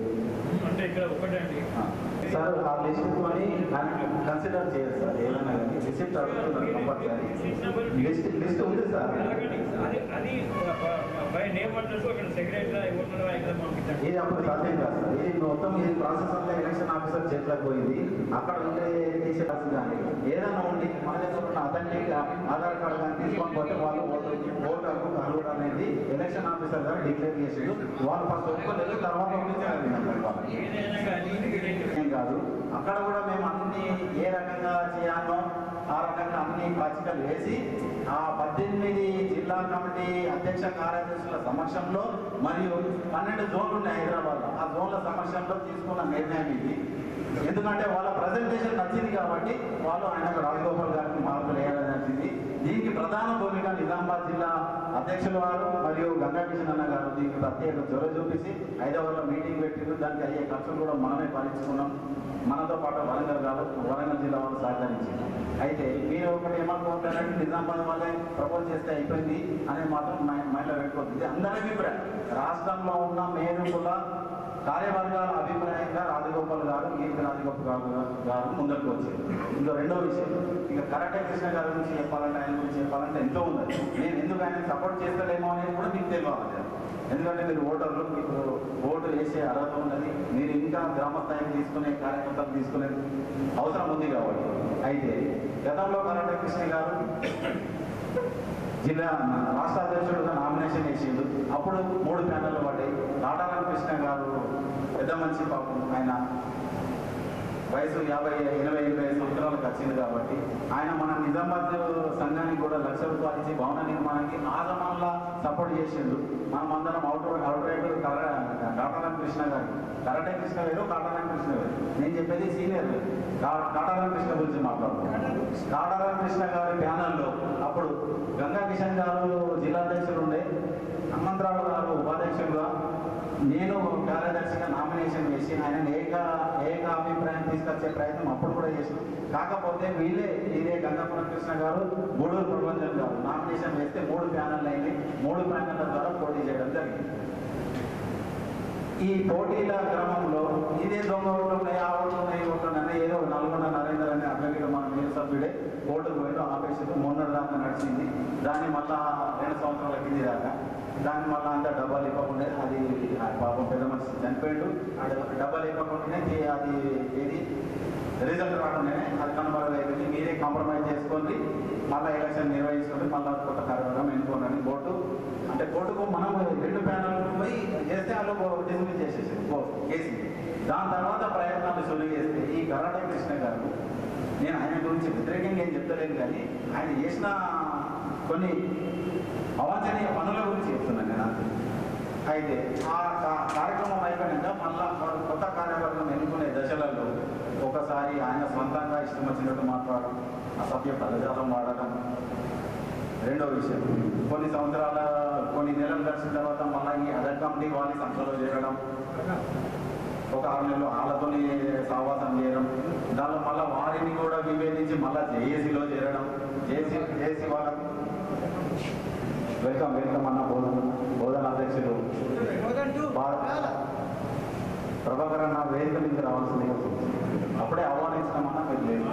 అంటే ఇక్కడ ఒకటండి సార్ ఆ లిస్ట్ కొని కన్సిడర్ చేయదు సార్ ఏదైనా కానీ రిసిప్ట్ అడుగుతున్నారు కంపల్సరీ లిస్ట్ లిస్ట్ ఉంది సార్ అలాగండి. అది అది బై నేమ్ అన్నట్టు అక్కడ సెక్రటరీ ఇవ్వకుండా ఇక్కడ పంపించండి ఇది అప్పుడు సాధ్యం కాదు సార్ ఇది మొత్తం ఈ ప్రాసెస్ అంతా ఎలక్షన్ ఆఫీసర్ చేతిలోకి పోయింది అక్కడ ఉండే టీచర్స్ కానీ ఏదైనా ఉండి మన దగ్గర ఉన్న అథెంటిక్ ఆధార్ కార్డు కానీ తీసుకొని పోతే వాళ్ళు ఓటు ఓటు హక్కు కలవడం అనేది ఎలక్షన్ ఆఫీసర్ గారు డిక్లేర్ చేసిండు వాళ్ళు ఫస్ట్ ఒప్పుకోలేదు తర్వాత ఒప్పించారు వాళ్ళకి ఏదైనా కానీ ఇది ఏం కాదు అక్కడ కూడా మేము అన్ని ఏ రకంగా చేయాలో ఆ రకంగా అన్ని పచ్చికలు వేసి ఆ పద్దెనిమిది జిల్లా కమిటీ అధ్యక్ష కార్యదర్శుల సమక్షంలో మరియు పన్నెండు జోన్లు ఉన్నాయి హైదరాబాద్ ఆ జోన్ల సమక్షంలో తీసుకున్న నిర్ణయం ఇది ఎందుకంటే వాళ్ళ ప్రజెంటేషన్ నచ్చింది కాబట్టి వాళ్ళు ఆయనకు రాజగోపాల్ గారికి మార్పులు వేయాలని నచ్చింది దీనికి ప్రధాన భూమిక నిజామాబాద్ జిల్లా అధ్యక్షుల వారు మరియు గంగా కిషన్ అన్న గారు దీనికి ప్రత్యేక చొరవ చూపించి హైదరాబాద్లో మీటింగ్ పెట్టిండ్రు దానికి అయ్యే ఖర్చులు కూడా మనమే భరించుకున్నాం మనతో పాటు వరంగల్ గారు వరంగల్ జిల్లా వాళ్ళు సహకరించింది అయితే మీరు ఒకటి ఏమనుకుంటారంటే నిజామాబాద్ వాళ్ళే ప్రపోజ్ చేస్తే అయిపోయింది అనేది మాత్రం మై- మైండ్లో పెట్టుకోవద్దు ఇది అందరి అభిప్రాయం రాష్ట్రంలో ఉన్న మేరుకుల కార్యవర్గాల అభిప్రాయంగా రాజగోపాల్ గారు కీర్తి రాజగోపాల్ గారు గారు ముందరకు వచ్చారు ఇంకో రెండో విషయం ఇక కరాటే కృష్ణ గారి గురించి చెప్పాలంటే ఆయన గురించి చెప్పాలంటే ఎంతో ఉంది నేను ఎందుకు ఆయన సపోర్ట్ చేస్తలేమో అనేది కూడా మీకు తెలియాలి ఎందుకంటే మీరు ఓటర్లు మీకు ఓటు వేసే అర్హత ఉన్నది మీరు ఇంకా గ్రామ స్థాయికి తీసుకునే కార్యకర్తలు తీసుకునే అవసరం ఉంది కాబట్టి అయితే గతంలో కరాటే కృష్ణ గారు జిల్లా రాష్ట్ర అధ్యక్షుడుగా నామినేషన్ వేసిండు అప్పుడు మూడు ప్యానెల్ పడ్డాయి నాటారాం కృష్ణ గారు పెద్ద మనిషి పాపం ఆయన వయసు యాభై ఎనభై ఎనభై సంవత్సరాలకు వచ్చింది కాబట్టి ఆయన మన నిజామాబాద్ సంఘానికి కూడా లక్ష రూపాయలు ఇచ్చి భవన నిర్మాణానికి ఆగమనంలా సపోర్ట్ చేసిండు మనం అందరం out out right Kataram Krishna garu karate Krishna వేరు కాటారాం కృష్ణ వేరు నేను చెప్పేది సీనియర్ కాటారాం కృష్ణ గురించి మాట్లాడుతున్నాను కాటారాం కృష్ణ గారి ప్యానల్లో అప్పుడు గంగా కిషన్ గారు జిల్లా అధ్యక్షులు ఉండే హనుమంతరావు గారు ఉపాధ్యక్షులుగా నేను కార్యదర్శిగా నామినేషన్ వేసి ఆయన ఏక ఏక అభిప్రాయం తీసుకొచ్చే ప్రయత్నం అప్పుడు కూడా చేసాం కాకపోతే వీళ్ళే ఇదే గంగాపురం కృష్ణ గారు గూడూరు ప్రపంచం గారు నామినేషన్ వేస్తే మూడు ప్యానెల్ అయింది మూడు ప్యానెళ్ల ద్వారా పోటీ చేయడం జరిగింది ఈ పోటీల క్రమంలో ఇదే దొంగ ఓట్లు ఉన్నాయి ఆ ఓట్లు ఉన్నాయి ఈ ఓట్లు ఉన్నాయి ఏదో నల్గొండ నరేందర్ అనే అడ్వకేట్ మన మేయర్ సభ్యుడే కోర్టుకు పోయి ఆపేసి మొన్నటి దాకా నడిచింది దాన్ని మళ్ళా రెండు సంవత్సరాల కింది దాకా దాన్ని మళ్ళీ అంతా డబ్బాలు ఇవ్వకుండా అది ఆ పాపం పెద్ద మనిషి చనిపోయాడు ఆ డబ్బ- డబ్బాలు ఇవ్వకుండానే ది- అది ఏది రిజల్ట్ రాకుండానే అది కనబడలేదు మీరే కాంప్రమైజ్ చేసుకోండి మళ్ళీ ఎలక్షన్ నిర్వహించుకొని మళ్ళీ కొత్త కార్యక్రమం ఎన్నుకోండి కోర్టు అంటే కోర్టుకు మనం రెండు ప్యానల్ పోయి చేస్తే వాళ్ళు డిస్మిస్ చేసేసి కేసు దాని తర్వాత ప్రయత్నాలు సులువు చేస్తే ఈ కరాటే కృష్ణ గారు నేను ఆయన గురించి వ్యతిరేకంగా ఏం చెప్తలేను కానీ ఆయన చేసిన కొన్ని అవాంఛనీయ పనుల గురించి చెప్తున్నాను నేను అంతే. అయితే ఆ కా- కార్యక్రమం అయిపోయినాక మళ్ళా కొ- కొత్త కార్యక్రమం ఎన్నుకునే దశలలో ఒకసారి ఆయన సొంతంగా ఇష్టం వచ్చినట్టు మాట్లాడడం అసభ్య పదజాలం వాడడం రెండో విషయం కొన్ని సంవత్సరాల కొన్ని నెలలు గడిచిన తర్వాత మళ్ళీ ఈ అదర్ కమిటీ వాళ్ళని సంస్థలో చేరడం ఒక ఆరు నెలలు వాళ్ళతోని సావాసం చేయడం దానిలో మళ్ళీ వారిని కూడా విభేదించి మళ్ళీ జేఏసీలో చేరడం జేసీ జేసీ వాళ్ళకు వెల్కమ్ వెల్కమ్ అన్న బోధన బోధన అధ్యక్షులు భారత్ ప్రభాకర్ అన్న వేదిక మీద రావాల్సింది అప్పుడే ఆహ్వానించడమన్నా మీరు లేదు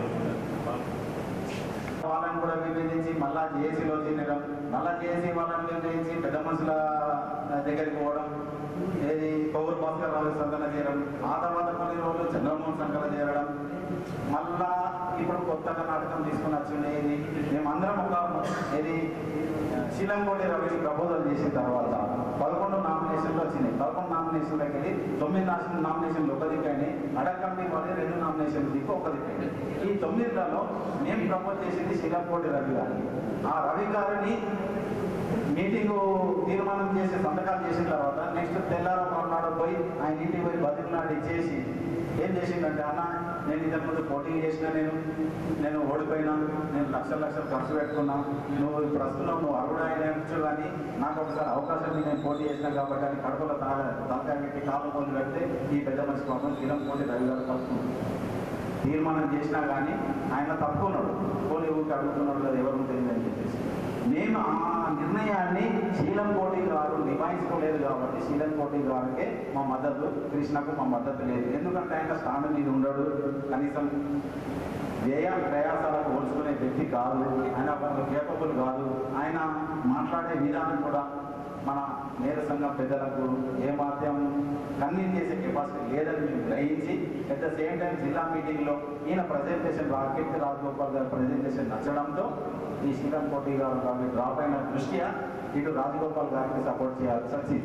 వాళ్ళని కూడా విభజించి మళ్ళా జేఏసీలో చేరడం మళ్ళా జేఏసీ వాళ్ళని విభజించి పెద్ద మనుషుల దగ్గరికి పోవడం ఏది పౌరు భాస్కర్ రావు సంఘటన చేయడం ఆ తర్వాత కొన్ని రోజులు చంద్రమోహన్ సంఘటన చేరడం మళ్ళా ఇప్పుడు కొత్తగా నాటకం తీసుకుని వచ్చింది ఏది మేమందరం ఒక ఏది శీలంకోటి రవిని ప్రపోజల్ చేసిన తర్వాత పదకొండు నామినేషన్లు వచ్చినాయి పదకొండు నామినేషన్లకి వెళ్ళి తొమ్మిది నామినేషన్ నామినేషన్లు ఒక దిక్కని అడగ కమిటీ వాళ్ళు రెండు నామినేషన్లు దిక్కు ఒక దిక్కని ఈ తొమ్మిదిలలో మేము ప్రపోజ్ చేసింది శీలంకోటి రవి గారిని ఆ రవి గారిని మీటింగ్ తీర్మానం చేసి సంతకాలు చేసిన తర్వాత నెక్స్ట్ తెల్లారం మర్నాడు పోయి ఆయన ఇంటికి పోయి బతికినాడు చేసి ఏం చేసిందంటే అన్న నేను ఇంతకు ముందు పోటీ చేసిన నేను నేను ఓడిపోయినా నేను లక్షల లక్షలు ఖర్చు పెట్టుకున్నా నువ్వు ప్రస్తుతం నువ్వు అరుడు అయినచ్చు కానీ నాకు ఒకసారి అవకాశం ఉంది, నేను పోటీ చేసిన కాబట్టి అని కడుపులో తల తలకాయ పెట్టి కాలు మొదలు పెడితే ఈ పెద్ద మనిషి పాపం కిరం పోటీ రవి గారు తప్పుకున్నాడు తీర్మానం చేసినా కానీ ఆయన తప్పుకున్నాడు పోనీ ఊరికి అడుగుతున్నాడు కదా ఎవరు తెలియదని చెప్పేసి నేను ఆ నిర్ణయాన్ని శీలం కోటి గారు నిభాయించుకోలేదు కాబట్టి శీలం కోటి గారికే మా మద్దతు కృష్ణకు మా మద్దతు లేదు ఎందుకంటే ఆయన స్టాండ్ మీద ఉండడు కనీసం వ్యయ ప్రయాసాలకు పోల్చుకునే వ్యక్తి కాదు ఆయన కేపబుల్ కాదు ఆయన మాట్లాడే విధానం కూడా మన నేర సంఘం పెద్దలకు ఏమాత్రం కన్వీన్ చేసే కెపాసిటీ లేదని మేము గ్రహించి అట్ ద సేమ్ టైం జిల్లా మీటింగ్లో ఈయన ప్రజెంటేషన్ రాకెట్ రాజగోపాల్ గారి ప్రజెంటేషన్ నచ్చడంతో ఈ శ్రీరామ్ కోటి గారు గారిని డ్రాప్ అయిన దృష్ట్యా ఇటు రాజగోపాల్ గారికి సపోర్ట్ చేయాల్సి వచ్చింది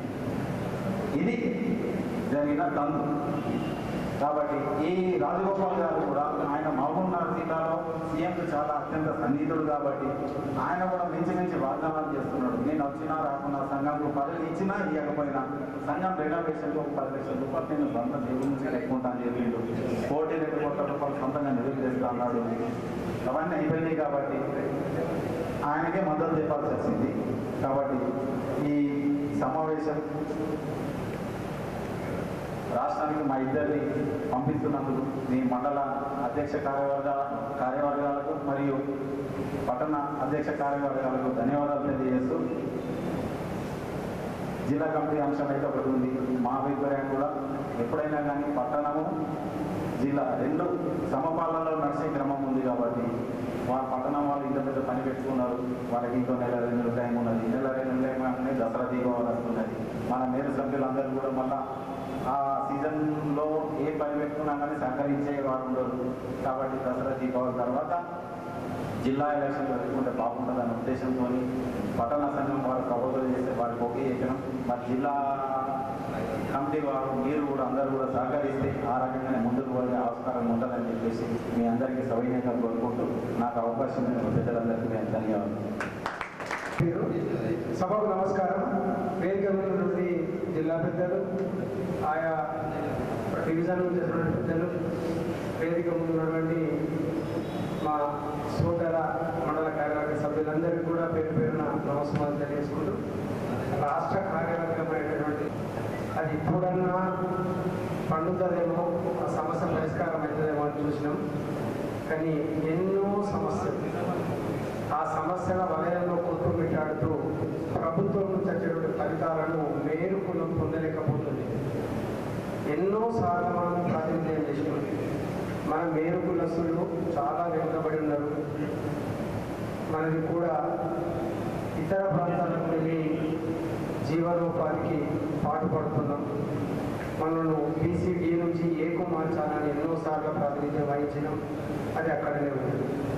ఇది జరిగిన తంతు కాబట్టి ఈ రాజగోపాల్ గారు కూడా ఆయన మహబూబ్నగర్ జిల్లాలో సీఎం చాలా అత్యంత సన్నిహితుడు కాబట్టి ఆయన కూడా మించి మించి వాగ్దానాలు చేస్తున్నాడు నేను వచ్చినా రాకున్నా సంఘంకు పదవి ఇచ్చినా ఇవ్వకపోయినా సంఘం రెనోవేషన్కి ఒక పది లక్షల రూపాయలు నేను సొంత దేవుడి నుంచి కట్టుకుంటాను చెప్పిండు కోటి రెండు కోట్ల రూపాయలు సొంతంగా నిధులు చేస్తా అన్నాడు అవన్నీ అయిపోయినాయి కాబట్టి ఆయనకే మద్దతు చెప్పాల్సి వచ్చింది కాబట్టి ఈ సమావేశం రాష్ట్రానికి మా ఇద్దరిని పంపిస్తున్నందుకు మీ మండల అధ్యక్ష కార్యవర్గ కార్యవర్గాలకు మరియు పట్టణ అధ్యక్ష కార్యవర్గాలకు ధన్యవాదాలు తెలియజేస్తూ జిల్లా కమిటీ అంశం అయితే ఒకటి ఉంది మా అభిప్రాయం కూడా ఎప్పుడైనా కానీ పట్టణము జిల్లా రెండు సమపాలనలో నడిచే క్రమం ఉంది కాబట్టి వాళ్ళ పట్టణం వాళ్ళు ఇంత పెద్ద పని పెట్టుకున్నారు వాళ్ళకి ఇంకో నెల రెండు నెలల టైం ఉన్నది నెల రెండు నెలల టైం అంటే దసరా దీపావళి వస్తున్నది మన మేరు సభ్యులందరూ కూడా మళ్ళా ఆ సీజన్లో ఏ పని పెట్టుకున్నా కానీ సహకరించే వారు ఉండరు కాబట్టి దసరా దీపావళి తర్వాత జిల్లా ఎలక్షన్ జరుపుకుంటే బాగుంటుందన్న ఉద్దేశంతో పట్టణ సంఘం వారు ప్రపోజల్ చేస్తే వారికి ఓకే చేసినాం మరి జిల్లా కమిటీ వారు మీరు కూడా అందరూ కూడా సహకరిస్తే ఆ రకంగానే ముందుకు పోయే ఆస్కారం ఉంటుందని చెప్పేసి మీ అందరికీ సౌకర్యంగా కోరుకుంటూ నాకు అవకాశం ఇచ్చిన పెద్దలందరికీ నేను ధన్యవాదాలు పేరు సభకు నమస్కారం వేదిక మీద నుండి జిల్లా పెద్దలు ఆయా డివిజన్ నుంచి వచ్చినటువంటి పెద్దలు వేదిక ముందు ఉన్నటువంటి మా సోదర మండల కార్యవర్గ సభ్యులందరికీ కూడా పేరు పేరున నమస్కారం తెలియజేసుకుంటూ రాష్ట్ర కార్యవర్గమైనటువంటి అది ఇప్పుడన్నా పండుతుందేమో ఆ సమస్య పరిష్కారం అవుతుందేమో అని చూసినాం కానీ ఎన్నో సమస్యలు ఆ సమస్యల వలయంలో కొట్టుమిట్టాడుతూ ప్రభుత్వం నుంచి వచ్చేటువంటి ఫలితాలను మేలుకులు పొందలేకపోతుంది ఎన్నోసార్లు మనం ప్రాతినిధ్యం చేసినాం మన మేరు కులస్తులు చాలా వెనుకబడి ఉన్నారు మనది కూడా ఇతర ప్రాంతాలకు వెళ్ళి జీవనోపాధికి పాటుపడుతున్నాం మనను బీసీడీ నుంచి ఏకు మార్చాలని ఎన్నోసార్లు ప్రాతినిధ్యం వహించినాం అది అక్కడనే ఉంది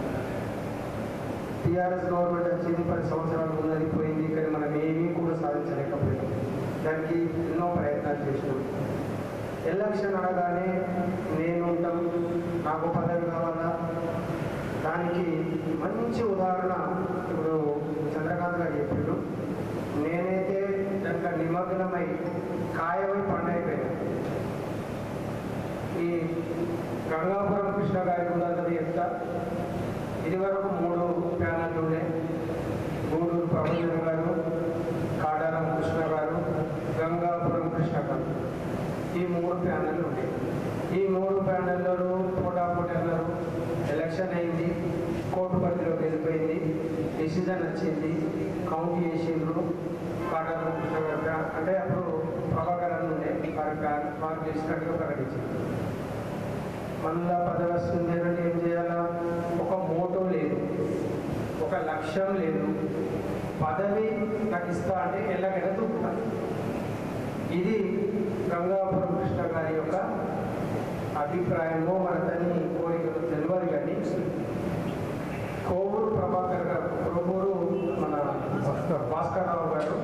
టీఆర్ఎస్ గవర్నమెంట్ వచ్చింది పది సంవత్సరాలు ఉన్నది పోయింది కానీ మనం ఏమీ కూడా సాధించలేకపోయాం దానికి ఎన్నో ప్రయత్నాలు చేసినాం ఎలక్షన్ అనగానే నేను ఉంటాం నాకు పదవి కావాలా దానికి మంచి ఉదాహరణ ఇప్పుడు చంద్రకాంత్ గారు చెప్పారు నేనైతే దాంట్లో నిమగ్నమై కాయమై పండైపోయాను ఈ గంగాపురం కృష్ణ గారి ఉన్నది చెప్తా ఇది వరకు మూడు ప్యానెల్ ఉండే గూడూరు ప్రభంజన్ గారు కాడారం కృష్ణ గారు గంగాపురం కృష్ణ గారు ఈ మూడు ప్యానెల్ ఉండే ఈ మూడు ప్యానెల్లో పోటాపోటీ అన్నారు ఎలక్షన్ అయింది కోర్టు పరిధిలోకి వెళ్ళిపోయింది డిసిజన్ వచ్చింది కౌంట్ చేసిండ్రు కాడారం కృష్ణ గారు ప్యా- అంటే అప్పుడు ప్రభాకర్ అని ఉండే వారి ప్యాన్ వారు గెలిచినట్టుగా ప్రకటించింది మళ్ళా పదవి వస్తుంది అంటే ఏం చేయాలా ఒక మోటో లేదు ఒక లక్ష్యం లేదు పదవి నాకు ఇస్తా అంటే ఎలాగైనా దూకుతాను ఇది గంగాపురం కృష్ణ గారి యొక్క అభిప్రాయమో మనదని కోరికలు తెలియదు కానీ కోవూరు ప్రభాకర్ గారు కోవూరు మన భాస్కర్ రావు గారు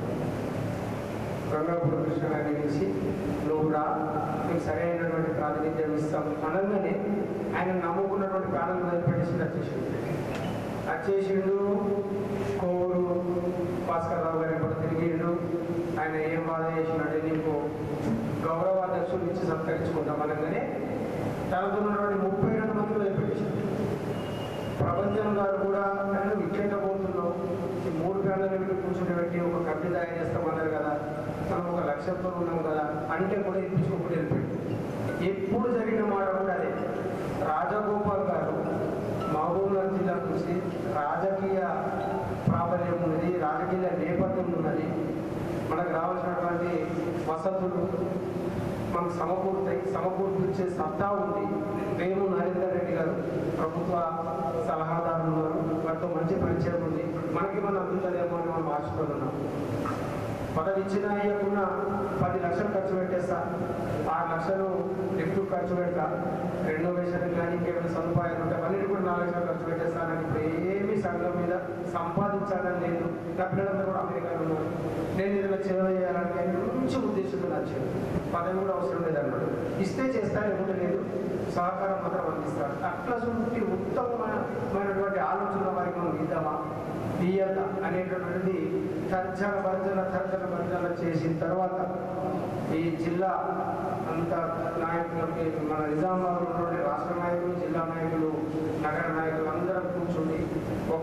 గంగాపురం కృష్ణ గారిని పిలిచి నువ్వు రా నీకు సరైనటువంటి ప్రాతినిధ్యం ఇస్తాం అనగానే ఆయన నమ్ముకున్నటువంటి ప్రాణం వదిలిపెట్టేసి వచ్చేసిండు వచ్చేసిండు కోవూరు భాస్కర్ రావు గారు ఎప్పుడు తిరిగిండు ఆయన ఏం బాధ చేసినట్టే నీకు గౌరవాధ్యక్షులు ఇచ్చి సత్కరించుకుంటాం అనగానే తనతో ఉన్నటువంటి ముప్పై రెండు మంది వదిలిపెట్టేసిండు ప్రపంచం గారు కూడా నన్ను ఇట్లెట్ట పోతున్నావు ఈ మూడు ప్యాన్లు పెట్టి కూర్చుని పెట్టి ఒక కమిటీ తయారు చేస్తామన్నారు కదా మనం ఒక లక్ష్యంతో ఉన్నాం కదా అంటే కూడా ఇప్పించుకోకుండా వెళ్ళిపోయింది ఎప్పుడు జరిగిన మాట కూడా అదే రాజగోపాల్ గారు మహబూబ్నగర్ జిల్లా నుంచి రాజకీయ ప్రాబల్యం ఉన్నది రాజకీయ నేపథ్యం ఉన్నది మనకు రావాల్సినటువంటి వసతులు మనకు సమకూరుతాయి సమకూర్చే సత్తా ఉంది మేము నరేందర్ రెడ్డి గారు ప్రభుత్వ సలహాదారులు ఉన్నారు వారితో మంచి పరిచయం ఉంది మనకి మనం అందుతుందేమో అని మనం ఆశిస్తున్నాం పదవి ఇచ్చినా ఇవ్వకుండా పది లక్షలు ఖర్చు పెట్టేస్తా ఆరు లక్షలు లిఫ్ట్ ఖర్చు పెడతా రెనోవేషన్ కానీ ఇంకేమైనా సదుపాయాలు ఉంటాయి అవన్నీ కూడా నాలుగు లక్షలు ఖర్చు పెట్టేస్తా నాకు ఇప్పుడు ఏమీ సంఘం మీద సంపాదించాలని లేదు నా పిల్లలందరూ కూడా అమెరికాలో ఉన్నారు నేను ఏదైనా సేవ చేయాలంటే మంచి ఉద్దేశంతో నచ్చాను పదవి కూడా అవసరం లేదన్నాడు ఇస్తే చేస్తా లేకుంటే లేదు సహకారం మాత్రం అందిస్తాడు అట్లా సుంటి ఉత్తమమైనటువంటి ఆలోచన వారికి మనం ఇద్దామా ఇయ్యత అనేటటువంటిది తర్జన భర్జన తర్జన భర్జన చేసిన తర్వాత ఈ జిల్లా అంత నాయకులకి మన నిజామాబాద్ ఉన్నటువంటి రాష్ట్ర నాయకులు జిల్లా నాయకులు నగర నాయకులు అందరం కూర్చుని ఒక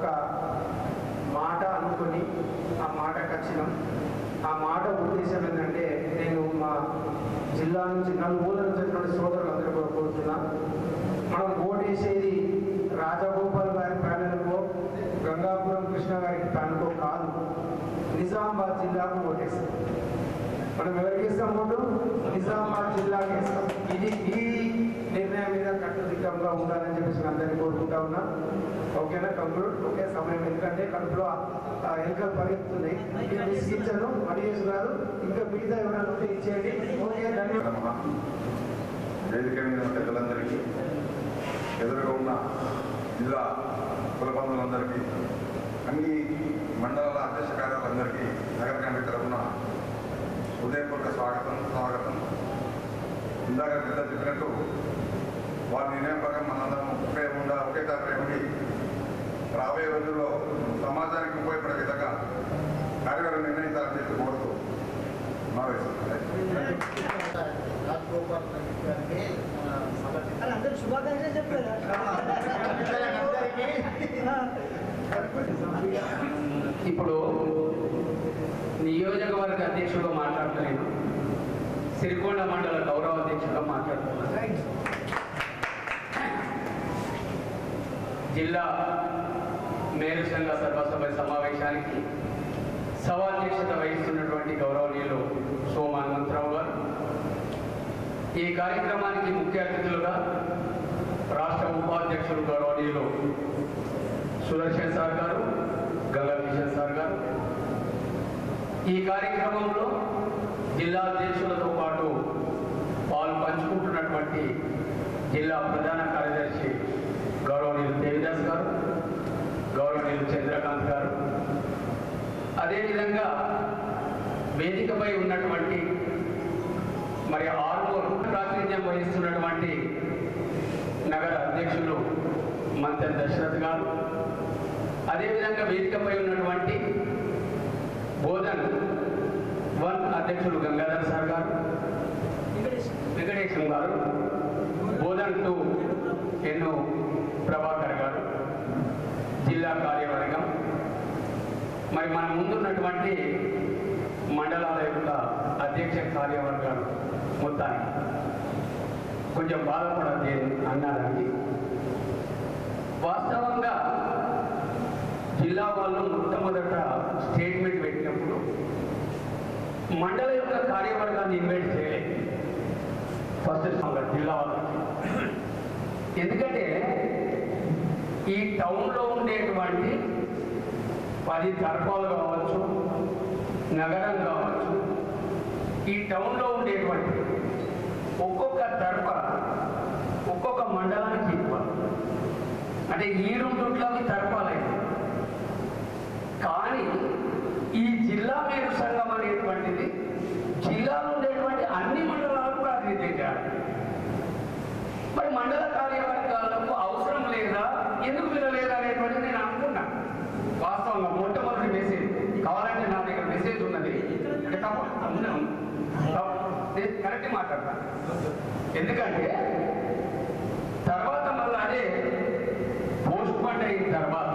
మాట అనుకొని ఆ మాటకు వచ్చినాం ఆ మాట ఉద్దేశం ఏంటంటే నేను మా జిల్లా నుంచి నలుమూల నుంచి వచ్చినటువంటి సోదరులందరూ కూడా కోరుతున్నా మనం ఓటేసేది రాజగోపాల్ గారి ప్యానెల్కో గంగాపురం కృష్ణ గారి ప్యానెల్కో కాదు నిజామాబాద్ జిల్లాకు ఓటేస్తాం మనం ఎవరికి ఇస్తాం ఓటు నిజామాబాద్ జిల్లాకి ఇస్తాం ఇది ఈ నిర్ణయం మీద కట్టుదిట్టంగా ఉండాలని చెప్పేసి నేను అందరినీ కోరుకుంటా ఉన్నా ఓకేనా కంక్లూడ్ ఓకే సమయం ఎందుకంటే కడుపులో ఆ ఎలుకలు పరిగెత్తున్నాయి ఇది విసిగించను మడియేసు గారు ఇంకా మిగతా ఎవరైనా ఉంటే ఇచ్చేయండి ఓకే ధన్యవాదాలు వేదిక మీద ఉన్న పెద్దలందరికీ ఎదురుగా ఉన్న జిల్లా కులబంధులందరికీ అన్ని మండలాల అధ్యక్ష కార్యాలందరికీ నగర కమిటీ తరఫున హృదయపూర్వక స్వాగతం స్వాగతం ఇందాక పెద్ద చెప్పినట్టు వారి నిర్ణయం ప్రకారం మనందరం ఒకే ఉండ ఒకే కార్యక్రమం రాబోయే రోజుల్లో సమాజానికి ఉపయోగపడే విధంగా కార్యక్రమం నిర్ణయించాలని చెప్పి కోరుతూ సమావేశం రాజగోపాల్ గారికి మన సమర్పించారు. అని అందరూ శుభాకాంక్షలు చెప్పారు ఇప్పుడు నియోజకవర్గ అధ్యక్షుడుగా మాట్లాడలేను సిరికొండ మండల గౌరవ అధ్యక్షుడుగా మాట్లాడుతున్నాను జిల్లా మేరు సంఘ సర్వసభ సమావేశానికి సభాధ్యక్షత వహిస్తున్నటువంటి గౌరవనీయులు సోమ హనుమంతరావు గారు ఈ కార్యక్రమానికి ముఖ్య అతిథులుగా రాష్ట్ర ఉపాధ్యక్షులు గౌరవనీయులు సుదర్శన్ సార్ గారు గంగా కిషన్ సార్ గారు ఈ కార్యక్రమంలో జిల్లా అధ్యక్షులతో పాటు పాలు పంచుకుంటున్నటువంటి జిల్లా ప్రధాన కార్యదర్శి గౌరవనీయులు దేవిదాస్ గారు గౌరవనీయులు చంద్రకాంత్ గారు అదేవిధంగా వేదికపై ఉన్నటువంటి మరి ఆర్మూర్ ప్రాతినిధ్యం వహిస్తున్నటువంటి నగర అధ్యక్షులు మంత్రి దశరథ్ గారు అదేవిధంగా వేదికపై ఉన్నటువంటి బోధన్ వన్ అధ్యక్షులు గంగాధర్ సార్ గారు వెంకటేశం గారు బోధన్ టూ ఎన్ను ప్రభాకర్ గారు జిల్లా కార్యవర్గం మరి మన ముందున్నటువంటి మండలాల యొక్క అధ్యక్ష కార్యవర్గాలు మొత్తానికి కొంచెం బాధపడద్ది అన్నారండి వాస్తవంగా జిల్లా వాళ్ళు మొట్టమొదట స్టేట్మెంట్ పెట్టినప్పుడు మండల యొక్క కార్యవర్గాన్ని ఇన్వైట్ చేయలేదు ఫస్ట్ జిల్లా వాళ్ళకి ఎందుకంటే ఈ టౌన్లో ఉండేటువంటి పది తర్పాలు కావచ్చు నగరం కావచ్చు ఈ టౌన్లో ఉండేటువంటి ఒక్కొక్క తర్ప ఒక్కొక్క మండలానికి ఎక్కువ అంటే ఈ రెండుట్లకి తర్పాలైంది కానీ ఈ జిల్లా మేరు సంఘం అనేటువంటిది జిల్లాలో ఉండేటువంటి అన్ని మండలాలకు ప్రాతినిధ్యం చేయాలి మరి మండల కార్యవర్గాలకు అవసరం లేదా ఎందుకు పిలవలేదా అనేటువంటిది నేను అనుకున్నా వాస్తవంగా మొట్టమొదటి మెసేజ్ కావాలంటే నా దగ్గర మెసేజ్ ఉన్నది అంటే తప్ప ఉంది, ఉంది. తప్పు. నేను కరెక్ట్ మాట్లాడతా ఎందుకంటే తర్వాత మళ్ళీ అదే పోస్ట్ పోన్ అయిన తర్వాత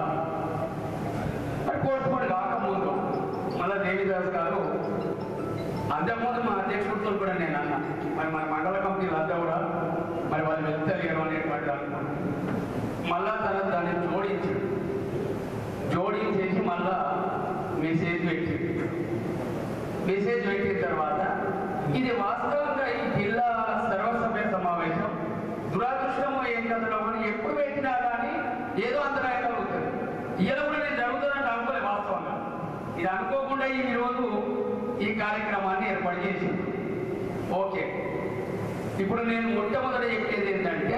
మరి పోస్ట్ పోన్ కాకముందు మళ్ళీ దేవిదాస్ గారు అంతకుముందు మా అధ్యక్షుడితో కూడా నేను అన్నా మరి మన మండల కమిటీలు అంతా కూడా మరి వాళ్ళు వెళ్తలేరు అనేటువంటి అనుకున్నాను మళ్ళా తర్వాత దాన్ని జోడించి జోడించేసి మళ్ళా మెసేజ్ పెట్టి మెసేజ్ పెట్టిన తర్వాత ఇది వాస్తవంగా ఈ జిల్లా సర్వసభ్య సమావేశం దురదృష్టం ఏం కదడం అని ఎప్పుడు పెట్టినా కానీ ఏదో అంతరాయం కలుగుతుంది ఇలా కూడా నేను జరుగుతుందంటే అనుకోలేదు వాస్తవంగా ఇది అనుకోకుండా ఈ రోజు ఈ కార్యక్రమాన్ని ఏర్పాటు చేసింది ఓకే ఇప్పుడు నేను మొట్టమొదట చెప్పేది ఏంటంటే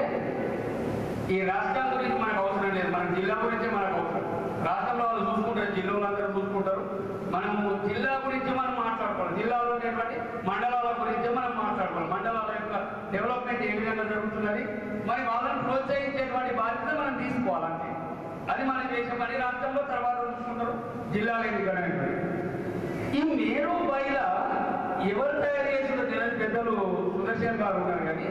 ఈ రాష్ట్రం గురించి మనకు అవసరం లేదు మన జిల్లా గురించే మనకు అవసరం రాష్ట్రంలో వాళ్ళు చూసుకుంటారు జిల్లాలో అందరూ చూసుకుంటారు మనము జిల్లా గురించి మనం మాట్లాడుకోవాలి జిల్లాలో ఉండేటువంటి మండలాల గురించి మనం మాట్లాడుకోవాలి మండలాల యొక్క డెవలప్మెంట్ ఏ విధంగా జరుగుతున్నది మరి వాళ్ళని ప్రోత్సహించేటువంటి బాధ్యత మనం తీసుకోవాలంటే అది మనం చేసే పని రాష్ట్రంలో తర్వాత చూసుకుంటారు జిల్లాలో ఎన్నికలు ఈ మేరు బయల ఎవరు తయారు చేసిన తెలియని పెద్దలు సుదర్శన్ గారు ఉన్నారు కానీ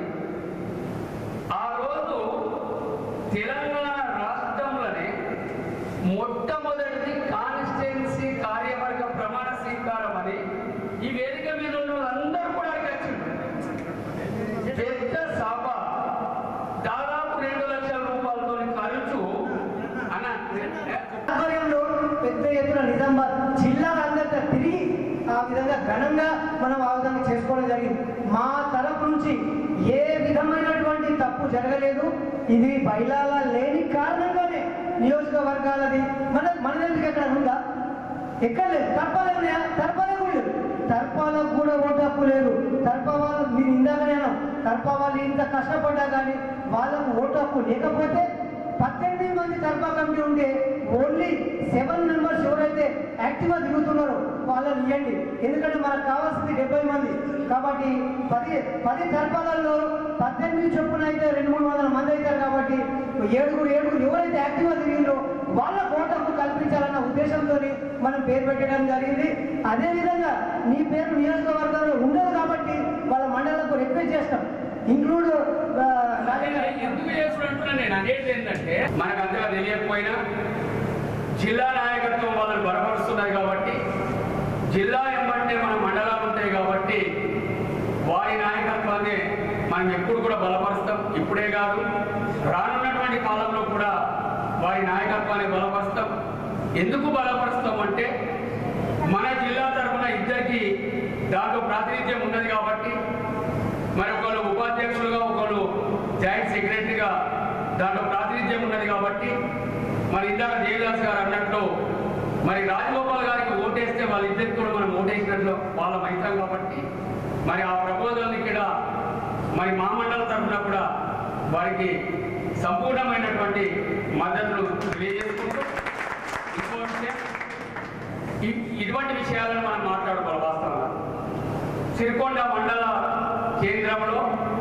ఆ రోజు తెలంగాణ రాష్ట్రంలోనే మొట్టమొదటిది కాన్స్టిట్యున్సీ కార్యవర్గ ప్రమాణ స్వీకారం అని ఈ వేదిక మీద ఉన్న వాళ్ళందరూ కూడా అక్కడికి వచ్చింది పెద్ద సభ దాదాపు రెండు లక్షల రూపాయలతో ఖర్చు అన్న ఆధ్వర్యంలో పెద్ద ఎత్తున నిజామాబాద్ జిల్లాలందరితో తిరిగి ఆ విధంగా ఘనంగా మనం ఆ విధంగా చేసుకోవడం జరిగింది మా తరపు నుంచి ఏ విధమైనటువంటి తప్పు జరగలేదు ఇది బయలాల లేని కారణంగానే నియోజకవర్గాలది మన మన దగ్గరికి ఎక్కడ ఉందా ఎక్కడ లేదు తర్పాలే ఉన్నాయా తర్పాలే కూడా లేదు తర్పాలకు కూడా ఓటు హక్కు లేదు తర్ప వాళ్ళు మీరు ఇందాకనే అన్నాం తర్ప వాళ్ళు ఇంత కష్టపడ్డా కానీ వాళ్ళకు ఓటు హక్కు లేకపోతే పద్దెనిమిది మంది తర్పా కమిటీ ఉంటే ఓన్లీ సెవెన్ మెంబర్స్ ఎవరైతే యాక్టివ్గా తిరుగుతున్నారో వాళ్ళని ఇవ్వండి ఎందుకంటే మనకు కావాల్సింది డెబ్బై మంది కాబట్టి పది పది తర్పాలలో పద్దెనిమిది చొప్పున అయితే రెండు మూడు వందల మంది అవుతారు కాబట్టి ఏడుగురు ఏడుగురు ఎవరైతే యాక్టివ్గా తిరిగిందో వాళ్ళ ఓటకు కల్పించాలన్న ఉద్దేశంతో మనం పేరు పెట్టడం జరిగింది అదేవిధంగా నీ పేరు నియోజకవర్గంలో ఉండదు కాబట్టి వాళ్ళ మండలకు రిక్వెస్ట్ చేస్తాం ఇంక్లూడ్ ఎందుకు చేస్తున్నట్టున్నా నేను అనేది ఏంటంటే మనకు అంతగా తెలియకపోయినా జిల్లా నాయకత్వం వాళ్ళని బలపరుస్తున్నది కాబట్టి జిల్లా ఎంబటే మన మండలాలు ఉంటాయి కాబట్టి వారి నాయకత్వాన్ని మనం ఎప్పుడు కూడా బలపరుస్తాం ఇప్పుడే కాదు రానున్నటువంటి కాలంలో కూడా వారి నాయకత్వాన్ని బలపరుస్తాం ఎందుకు బలపరుస్తాం అంటే మన జిల్లా తరఫున ఇద్దరికి దాంట్లో ప్రాతినిధ్యం ఉన్నది కాబట్టి మరి ఒకళ్ళు ఉపాధ్యక్షులుగా ఒకళ్ళు జాయింట్ సెక్రటరీగా దాంట్లో ప్రాతినిధ్యం ఉన్నది కాబట్టి మరి ఇందాక దేవిదాస్ గారు అన్నట్టు మరి రాజగోపాల్ గారికి ఓటేస్తే వాళ్ళిద్దరికి కూడా మనం ఓటేసినట్లు వాళ్ళ మైత్రం కాబట్టి మరి ఆ ప్రపోజల్ని ఇక్కడ మరి మా మండలం తరఫున కూడా వారికి సంపూర్ణమైనటువంటి మద్దతును తెలియజేసుకుంటూ ఇంకో విషయం ఇ- ఇటువంటి విషయాలను మనం మాట్లాడుకోవాలి వాస్తవంగా సిరికొండ మండల కేంద్రంలో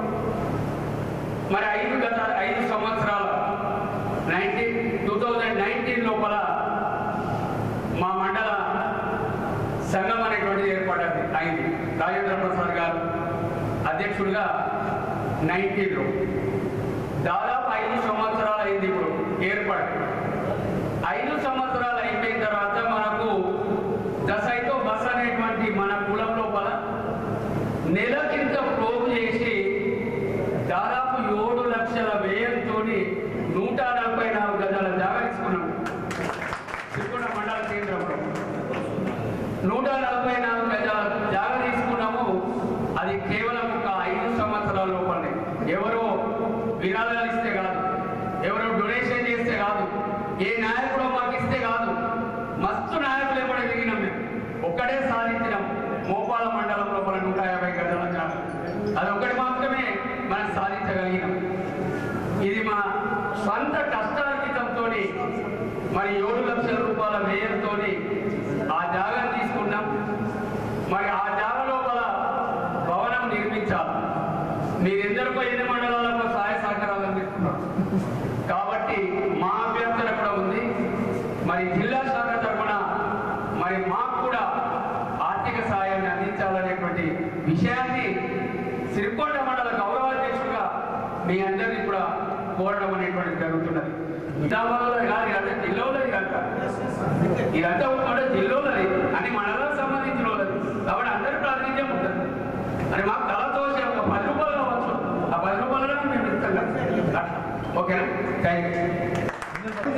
మరి ఐదు గత ఐదు సంవత్సరాల నైన్టీన్ టూ థౌజండ్ నైన్టీన్ లోపల మా మండల సంఘం అనేటువంటిది ఏర్పడింది అయింది రాజేంద్ర ప్రసాద్ గారు అధ్యక్షుడిగా నైన్టీన్లో దాదాపు ఐదు సంవత్సరాలు అయింది ఇప్పుడు ఏర్పడి ఐదు సంవత్సరాలు అయిపోయిన తర్వాత మనకు దశైతో బస్ అనేటువంటి మన కులం లోపల నెల కింద ప్రోగు చేసి దాదాపు ఏడు లక్షల వ్యయంతో నూట నలభై నాలుగు గజాల జాగా తీసుకున్నాం సిరికొండ మండల కేంద్రంలో నూట నలభై నాలుగు గజాల జాగా తీసుకున్నాము అది కేవలం ఒక ఐదు సంవత్సరాల లోపలనే ఎవరో విరాళాలు ఇస్తే కాదు ఎవరో డొనేషన్ చేస్తే కాదు ఏ నాయకుడు మాకు ఇస్తే కాదు మస్తు నాయకులు కూడా దిగినాం మేము ఒక్కడే సాధించినాం మోపాల మండలం లోపల నూట యాభై గజాల జాగా అది ఒక్కటి మాత్రమే మనం సాధించగలిగినాం ఇది మా సొంత కష్టార్జితంతో మరి ఏడు లక్షల రూపాయల వ్యయంతో ఆ జాగాను తీసుకున్నాం మరి ఆ జాగ లోపల భవనం నిర్మించాలి మీరెందరికో ఎన్ని మండలాలకు సహాయ సహకారాలు అందిస్తున్నారు కాబట్టి మా అభ్యర్థన కూడా ఉంది మరి జిల్లా శాఖ తరఫున మరి మాకు కూడా ఆర్థిక సహాయాన్ని అందించాలనేటువంటి విషయాన్ని సిరికొండ మండల గౌరవాధ్యక్షుడుగా మీ అందరినీ కూడా కోరడం అనేటువంటి జరుగుతున్నది నిజామాబాద్లో కాదు ఇదంతా జిల్లాలో ఇదంతా ఇదంతా కూడా జిల్లాలోది అని మండలానికి సంబంధించిన వాళ్ళది కాబట్టి అందరి ప్రాతినిధ్యం ఉంటుంది అని మాకు కళతో ఒక పది రూపాయలు కావచ్చు ఆ పది రూపాయలలో మేము ఇస్తాం కదా. అట్లా. ఓకేనా థ్యాంక్ యూ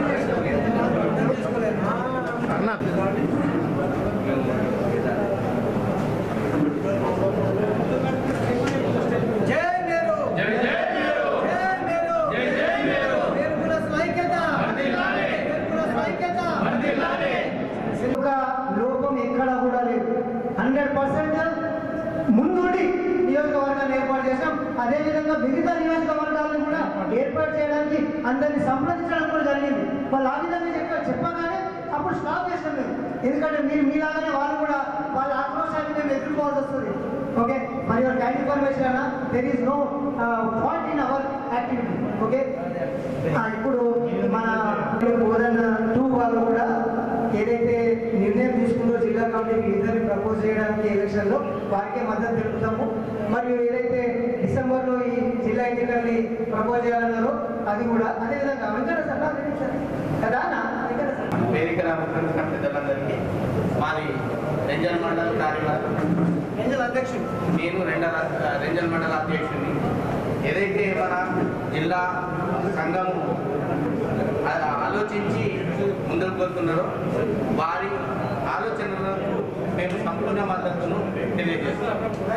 జై మేరు జై జై మీరు జై మేరు జై జై మీరు మేరుకుల ఐక్యత వర్ధిల్లాలి. మేరుకుల ఐక్యత వర్ధిల్లాలి. ఒక లోపం ఎక్కడ కూడా లేదు హండ్రెడ్ పర్సెంట్ ముందుండి నియోజకవర్గాన్ని ఏర్పాటు చేసాం అదేవిధంగా మిగతా నియోజకవర్గాలను కూడా ఏర్పాటు చేయడానికి అందరినీ సంప్రదించడం కూడా జరిగింది వాళ్ళు ఆ విధంగా చెప్పారు చెప్పగానే అప్పుడు స్టాప్ చేసాం మేము ఎందుకంటే మీరు మీలాగానే వాళ్ళు కూడా వాళ్ళ ఆక్రోశాన్ని మేము ఎదుర్కోవాల్సి వస్తుంది ఓకే మరి యువర్ కైండ్ ఇన్ఫర్మేషన్ అన్న there is no fault in our activity okay ఇప్పుడు మన బోధన టూ వాళ్ళు కూడా ఏదైతే నిర్ణయం తీసుకుందో జిల్లా కమిటీకి ఇద్దరిని ప్రపోజ్ చేయడానికి ఎలక్షన్లో వారికే మద్దతు తెలుపుతాము మరియు ఏదైతే డిసెంబర్లో ఈ జిల్లా ఎన్నికల్ని ప్రపోజ్ చేయాలన్నారో అది కూడా అదేవిధంగా వెంకట సార్ నాకు తెలియదు సార్ కదా అన్న? వెంకట సార్ వేదిక రామకృష్ణ పెద్దలందరికీ మాది రెంజల్ మండల కార్యవర్గం ఏంజల్ అధ్యక్షుడు నేను రెండల రెంజల్ మండల అధ్యక్షుడిని ఏదైతే మన జిల్లా సంఘము ఆ- ఆలోచించి ముందుకు పోతున్నారో వారి ఆలోచనలకు మేము సంపూర్ణ మద్దతును తెలియజేస్తున్నాం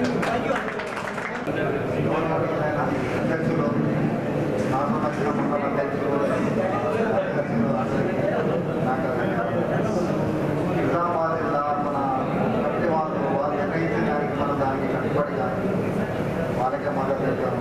అధ్యక్షులు నాకు నచ్చిన మండల అధ్యక్షులు నిజామాబాద్ జిల్లా మన కమిటీ వాళ్ళు వారు నిర్ణయించిన దానికి మనం దానికి కట్టుబడిగా వాళ్ళకే మద్దతు తెలుపుతాము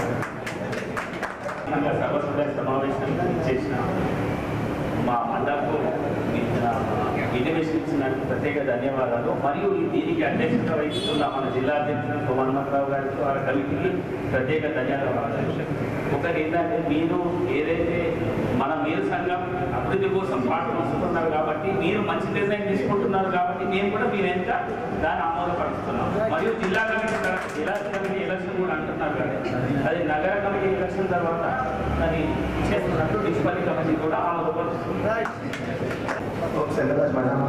సర్వసభ్య సమావేశం చేసిన మా మండలకు ఇన్వెస్టించినందుకు ప్రత్యేక ధన్యవాదాలు మరియు ఈ దీనికి అధ్యక్షత వహిస్తున్న మన జిల్లా అధ్యక్షుడు సోమన్మథరావు గారికి వారి కమిటీకి ప్రత్యేక ధన్యవాదాలు ఒకటి ఏంటంటే మీరు ఏదైతే మన మీరు సంఘం అభివృద్ధి కోసం పాటుపడుతున్నారు కాబట్టి మీరు మంచి డిజైన్ తీసుకుంటున్నారు కాబట్టి మేము కూడా మీరు ఎంత దాన్ని ఆమోదపరుస్తున్నాం మరియు జిల్లా కమిటీ తర- జిల్లా కమిటీ ఎలక్షన్ కూడా అంటున్నారు కదా అది నగర కమిటీ ఎలక్షన్ తర్వాత అది చేస్తున్నట్టు మున్సిపల్ కమిటీ కూడా ఆమోదపరుస్తుంది సెంట్రల్ మేడమ్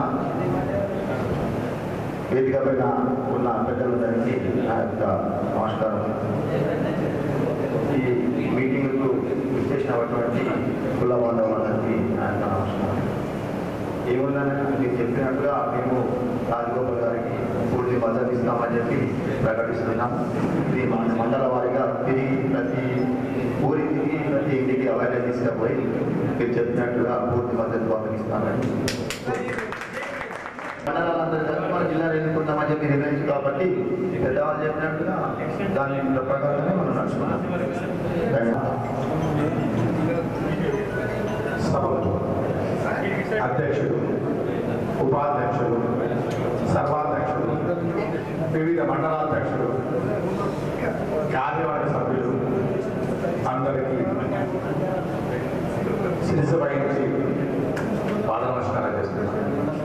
వేదిక పైన ఉన్న పెద్దలందరికీ నా యొక్క నమస్కారం ఈ మీటింగ్కు విశేష చేసినటువంటి కుల బాంధవులందరికీ నా యొక్క నమస్కారం ఏముందని మీరు చెప్పినట్టుగా మేము రాజగోపాల్ గారికి పూర్తి మద్దతు ఇస్తామని చెప్పి ప్రకటిస్తున్నాం ఇది మన మండల వారీగా తిరిగి ప్రతి ఊరికి తిరిగి ప్రతి ఇంటికి అవేర్నెస్ తీసుకుపోయి మీరు చెప్పినట్టుగా పూర్తి మద్దతు పంపిస్తామని మండలాలందరూ కలిపి మన జిల్లాలో ఎన్నుకుంటామని చెప్పి నిర్ణయించు కాబట్టి పెద్దవాళ్ళు చెప్పినట్టుగా దాని ప్రకారమే మనం నడుచుకున్నాం ధన్యవాదాలు సభకు అధ్యక్షుడు ఉపాధ్యక్షుడు సర్వాధ్యక్షుడు వివిధ మండలాధ్యక్షుడు కార్యవర్గ సభ్యులు అందరికీ శిరస వహించి పాద నమస్కారం చేస్తున్నాను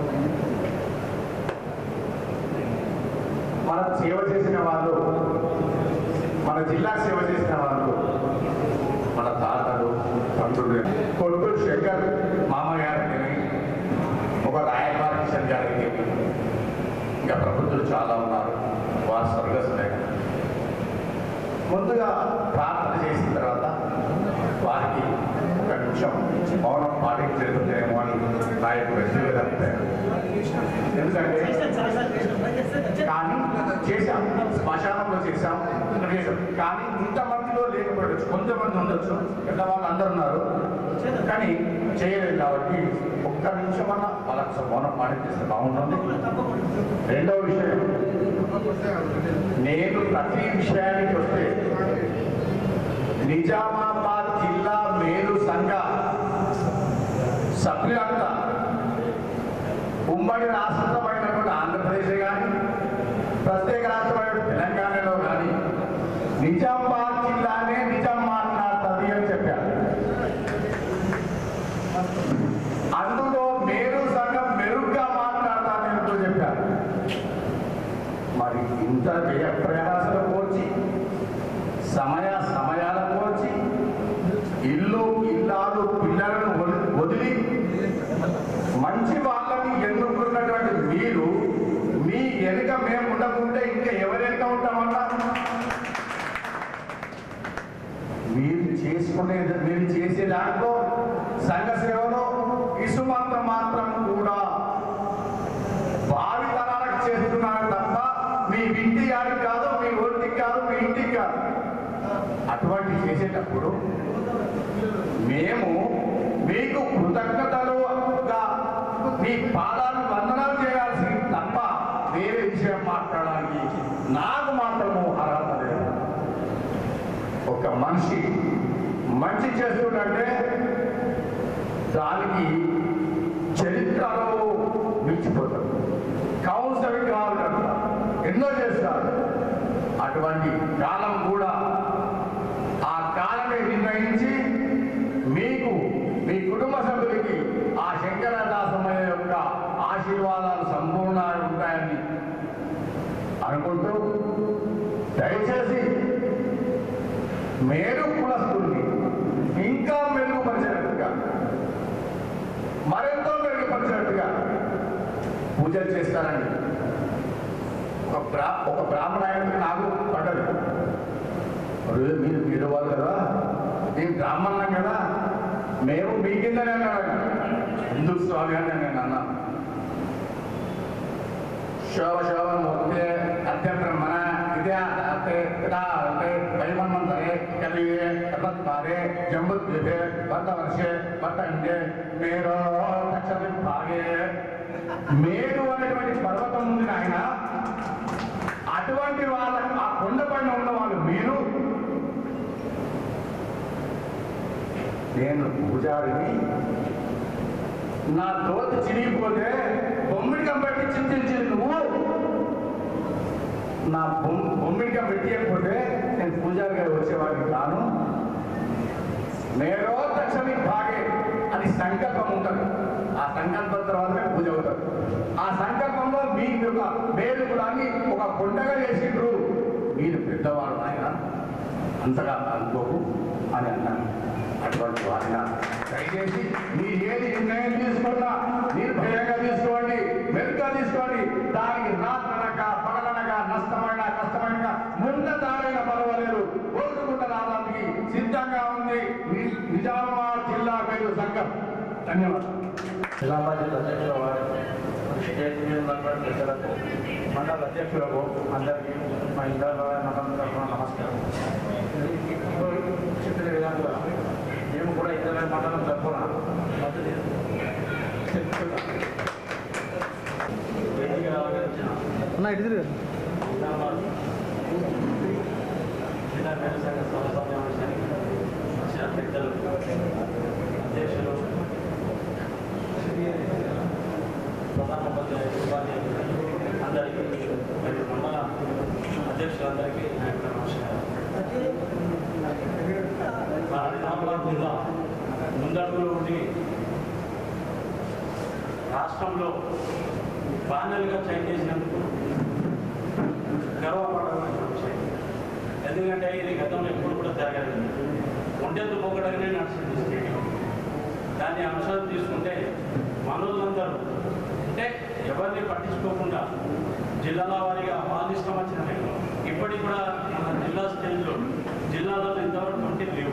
మన సేవ చేసిన వాళ్ళు మన జిల్లా సేవ చేసిన వాళ్ళు మన తాతలు తండ్రులు కొడుకు శంకర్ మామగారికి ఒక రాయబార కిషన్ గారికి ఇంకా ప్రభుత్వం చాలా ఉన్నారు వారు స్వర్గస్థులే ముందుగా ప్రార్థన చేసిన తర్వాత వారికి ఒక నిమిషం మౌనం పాటించేదేమో అని నా యొక్క వ్యక్తిగత అభిప్రాయం ఎందుకంటే కానీ చేశాం శ్మశానంలో చేశాం ఇక్కడ చేశాం కానీ ఇంతమందిలో లేకపోవచ్చు కొంతమంది ఉండొచ్చు పెద్దవాళ్ళు అందరు ఉన్నారు కానీ చేయలేదు కాబట్టి ఒక్క నిమిషం అన్న వాళ్ళకి అసలు మౌనం పాటిస్తే బాగుంటుంది రెండవ విషయం నేను ప్రతి విషయానికి వస్తే నిజామాబాద్ జిల్లా మేలు సంఘ సభ్యులంతా ఉమ్మడి రాష్ట్రమైనటువంటి ఆంధ్రప్రదేశ్ కానీ ప్రత్యేక రాష్ట్రమైన తెలంగాణలో కానీ నిజామాబాద్ జిల్లానే నిజాం మాట్లాడుతుంది అని చెప్పారు అందులో మేరు సంఘం మెరుగ్గా మాట్లాడతానంటూ చెప్పారు మరి ఇంత వ్యయ ప్రయాసాలు పోచి సమయ సమయాల పోచి ఇల్లు ఇల్లాలు పిల్లలను వదిలి- వదిలి మంచి వాళ్ళని ఎన్నుకున్నటువంటి మీరు మీ వెనుక మేము ఉండకుంటే ఇంకా ఎవరు వెనుక ఉంటామన్నా మీరు చేసుకునేది మీరు చేసే దాంట్లో సంఘ సేవలో ఇసుమంత మాత్రం కూడా భావి తరాలకు చేస్తున్నారు తప్ప మీ ఇంటి గారికి కాదు మీ ఒంటికి కాదు మీ ఇంటికి కాదు అటువంటి చేసేటప్పుడు మేము మీకు కృతజ్ఞతలుగా మీ పాదాలను వందనాలు చేయాల్సింది తప్ప వేరే విషయం మాట్లాడడానికి నాకు మాత్రము అర్హత లేదు ఒక మనిషి మంచి చేస్తుందంటే దానికి చరిత్రలో నిలిచిపోతాడు కౌన్సిలింగ్ కావాలంట ఎన్నో చేస్తారు అటువంటి కాలం కూడా ఆ కాలమే నిర్ణయించి మీకు మీ కుటుంబ సభ్యులకి ఆ శంకరదాసమయ యొక్క ఆశీర్వాదాలు సంపూర్ణంగా ఉంటాయని అనుకుంటూ దయచేసి మేలు కులస్తుల్ని ఇంకా మెరుగుపరిచినట్టుగా మరెంతో మెరుగుపరిచినట్టుగా పూజలు చేస్తారండి ఒక బ్రా ఒక బ్రాహ్మణాయనకి నాకు పడ్డది "ఒరే, మీరు మీరు వాళ్ళు కదా నేను బ్రాహ్మణం కదా మేము మీ కిందనే అన్నాడు ఎందుకు స్వామి అని నేను అన్నాను ಶೋಭ ಶೋಭ ಮೂರ್ತಿ ಅತ್ಯ ಬ್ರಹ್ಮಣ ಇದೇ ಅತ್ತೆ ಪಿತಾ ಅತ್ತೆ ವೈಮನ್ವಂತರೆ ಕಲಿಯೆ ಕಪತ್ಪಾರೆ ಜಂಬುದ್ವಿಪೆ ಭರ್ತ ವರ್ಷೆ ಭರ್ತ ಇಂಡೆ ಮೇರೋ దక్షిణ భాగే మేరు అనేటువంటి పర్వతం ఉంది నాయన అటువంటి వాళ్ళ ఆ కొండ పైన ఉన్న వాళ్ళు మీరు నేను పూజారిని నా దోత చిరిగిపోతే బొమ్మిడికం పెట్టి చింతించింది నువ్వు నా బొమ్ బొమ్మిడికం పెట్టియకపోతే నేను పూజారిగా వచ్చేవాడిని కాను మేరో దక్షమి భాగే అని సంకల్పం ఉంటుంది ఆ సంకల్పం తర్వాతనే పూజ అవుతుంది ఆ సంకల్పంలో మీ యొక్క మేలు కులాన్ని ఒక కొండగా చేసిండ్రు మీరు పెద్దవాళ్ళు ఆయన అంతగా అనుకోకు అని అన్నాను అటువంటి వారిన దయచేసి మీరు ఏది నిర్ణయం తీసుకున్నా నిర్భయంగా తీసుకోండి మెరుగ్గా తీసుకోండి దానికి రాత్రనక పగలనక నష్టమైన కష్టమైన ముంద దారైన పర్వాలేదు కోరుకుంట రావడానికి సిద్ధంగా ఉంది ని- నిజాం కార్మికుల సంఘం ధన్యవాదాలు జిల్లా పరిషత్ అధ్యక్షుల వారు స్టేట్ మెంబర్ పెద్దలకు మండల అధ్యక్షులకు అందరికీ మా ఇంటర్ తరఫున నమస్కారం ఇప్పుడు చెప్పిన విధంగా మేము కూడా ఇతర మండలం తరఫున మద్దతు వేదిక అలంకరించిన నిజామాబాద్ జిల్లా వ్యవసాయ సంస్థ సమావేశానికి వచ్చిన పెద్దలు అధ్యక్షులు ప్రధాన ఉపాధ్యాయులు ఉపాధ్యాయులు అందరికీ మరియు మండల అధ్యక్షులందరికీ నా యొక్క నమస్కారం మా నిజామాబాద్ జిల్లా ముందడుగులో ఉండి రాష్ట్రంలో ప్యానల్గా చేంజ్ చేసినందుకు గర్వపడాల్సిన విషయం ఎందుకంటే ఇది గతంలో ఎప్పుడు కూడా జరగలేదు ఒంటెత్తు పొగడగానే నడిచింది స్టేడియం దాన్ని అంశాలు తీసుకుంటే మనోళ్ళందరూ అంటే ఎవరిని పట్టించుకోకుండా జిల్లాల వారీగా వాళ్ళ ఇష్టం వచ్చిన టైంలో ఇప్పటికి కూడా మన జిల్లా స్టేజ్లో జిల్లాలో ఇంతవరకు ఉంటే లేవు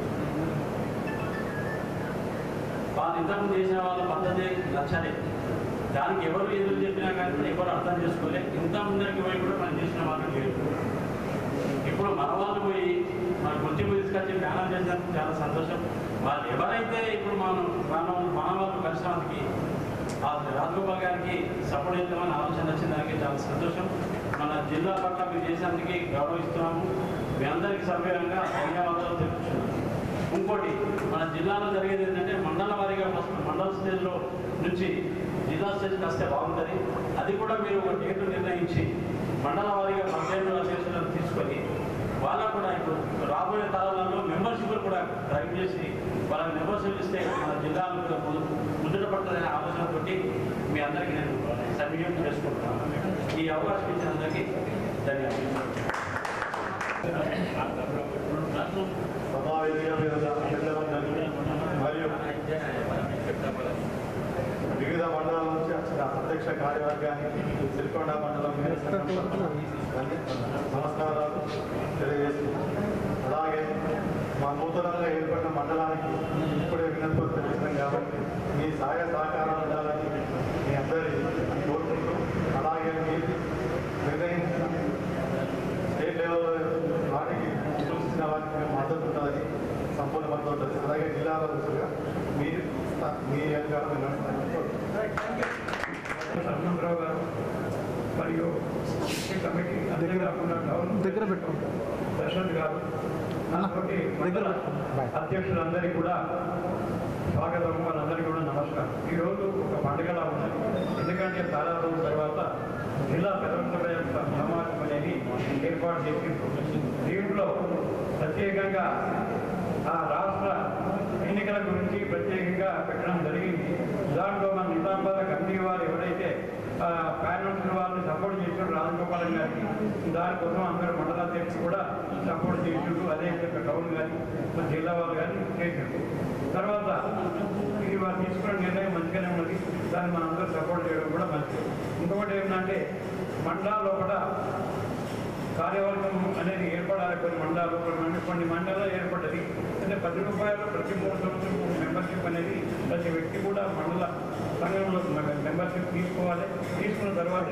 వాళ్ళు ఇంతకుముందు చేసిన వాళ్ళ పద్ధతి నచ్చలేదు దానికి ఎవరు ఎదురు చెప్పినా కానీ ఎవరు అర్థం చేసుకోలే ఇంత ముందరికి పోయి కూడా మనం చేసిన వాళ్ళు లేదు ఇప్పుడు మన వాళ్ళు పోయి మన గుర్తింపు తీసుకొచ్చి ప్యానల్ చేసినందుకు చాలా సంతోషం వాళ్ళు ఎవరైతే ఇప్పుడు మనం మనం మన వాళ్ళు కలిసినందుకు ఆ రాజగోపాల్ గారికి సపోర్ట్ చేద్దామని ఆలోచన వచ్చిన దానికి చాలా సంతోషం మన జిల్లా పట్ల మీరు చేసినందుకు గౌరవిస్తున్నాము మీ అందరికీ సభ్యంగా ధన్యవాదాలు తెలుపుతున్నాము ఇంకోటి మన జిల్లాలో జరిగేది ఏంటంటే మండల వారీగా ఫస్ట్ మండల స్టేజ్లో నుంచి జిల్లా స్టేజ్కి వస్తే బాగుంటుంది అది కూడా మీరు ఒక డేట్ నిర్ణయించి మండల వారీగా పదిహేను అధ్యక్షులను తీసుకొని వాళ్ళకు కూడా ఇప్పుడు రాబోయే తరాలలో మెంబర్షిప్లు కూడా డ్రైవ్ చేసి వాళ్ళకి మెంబర్షిప్ ఇస్తే మన జిల్లాను కూడా ము- ముద్దుట పడుతుందనే ఆలోచనతోటి మీ అందరికీ నేను సద్వినియోగం చేసుకుంటున్నాను ఈ అవకాశం ఇచ్చిన అందరికీ ధన్యవాదాలు సమావేశం మీద పెద్దలందరికీ మరియు వివిధ మండలాల నుంచి వచ్చిన అధ్యక్ష కార్యవర్గానికి సిరికొండ మండలం మీద నమస్కారాలు తెలియజేస్తున్నాను అలాగే మా నూతనంగా ఏర్పడిన మండలానికి ఇప్పుడే వినతిపత్రం ఇచ్చినాం కాబట్టి మీ సహాయ సహకారాలు ఉండాలని మీ అందరి కోరుకుంటూ అలాగే మీరు నిర్ణయించిన స్టేట్ లెవెల్ వాటికి సూచించిన వాటికి మేము మద్దతు ఉంటుందని సంపూర్ణ మద్దతు ఉంటుంది అలాగే జిల్లాల దృష్టిగా మీరు మీ యొక్క హనుమంతరావు గారు మరియు ఈ కమిటీ దగ్గర దగ్గర పెట్టు దశరథ్ గారు నాతోటి మండల అధ్యక్షులందరికీ కూడా స్వాగతం వాళ్ళందరికీ కూడా నమస్కారం ఈరోజు ఒక పండుగలా ఉన్నది ఎందుకంటే చాలా రోజుల తర్వాత జిల్లా పెద్దసభ యొక్క సమావేశం అనేది ఏర్పాటు చేసి దీంట్లో ప్రత్యేకంగా ఆ రాష్ట్ర ఎన్నికల గురించి ప్రత్యేకంగా పెట్టడం జరిగింది దాంట్లో మన నిజామాబాద్ కమిటీ వారు ఎవరైతే ప్యానల్స్ వాళ్ళని సపోర్ట్ చేసారు రాజగోపాలన్ గారికి దానికోసం అందరూ మండల అధ్యక్షులు కూడా సపోర్ట్ చేసారు అదే విధంగా టౌన్ కానీ మన జిల్లా వాళ్ళు కానీ చేశారు తర్వాత ఇది వారు తీసుకున్న నిర్ణయం మంచిగానే ఉన్నది దాన్ని మనం అందరూ సపోర్ట్ చేయడం కూడా మంచిది ఇంకొకటి ఏంటంటే మండలాల లోపల కార్యవర్గం అనేది ఏర్పడాలి కొన్ని మండలాలు కొన్ని మండ- కొన్ని మండలాలు ఏర్పడ్డది అంటే పది రూపాయలు ప్రతి మూడు సంవత్సరం మెంబర్షిప్ అనేది ప్రతి వ్యక్తి కూడా మండల సంఘంలో మెంబర్షిప్ తీసుకోవాలి తీసుకున్న తర్వాత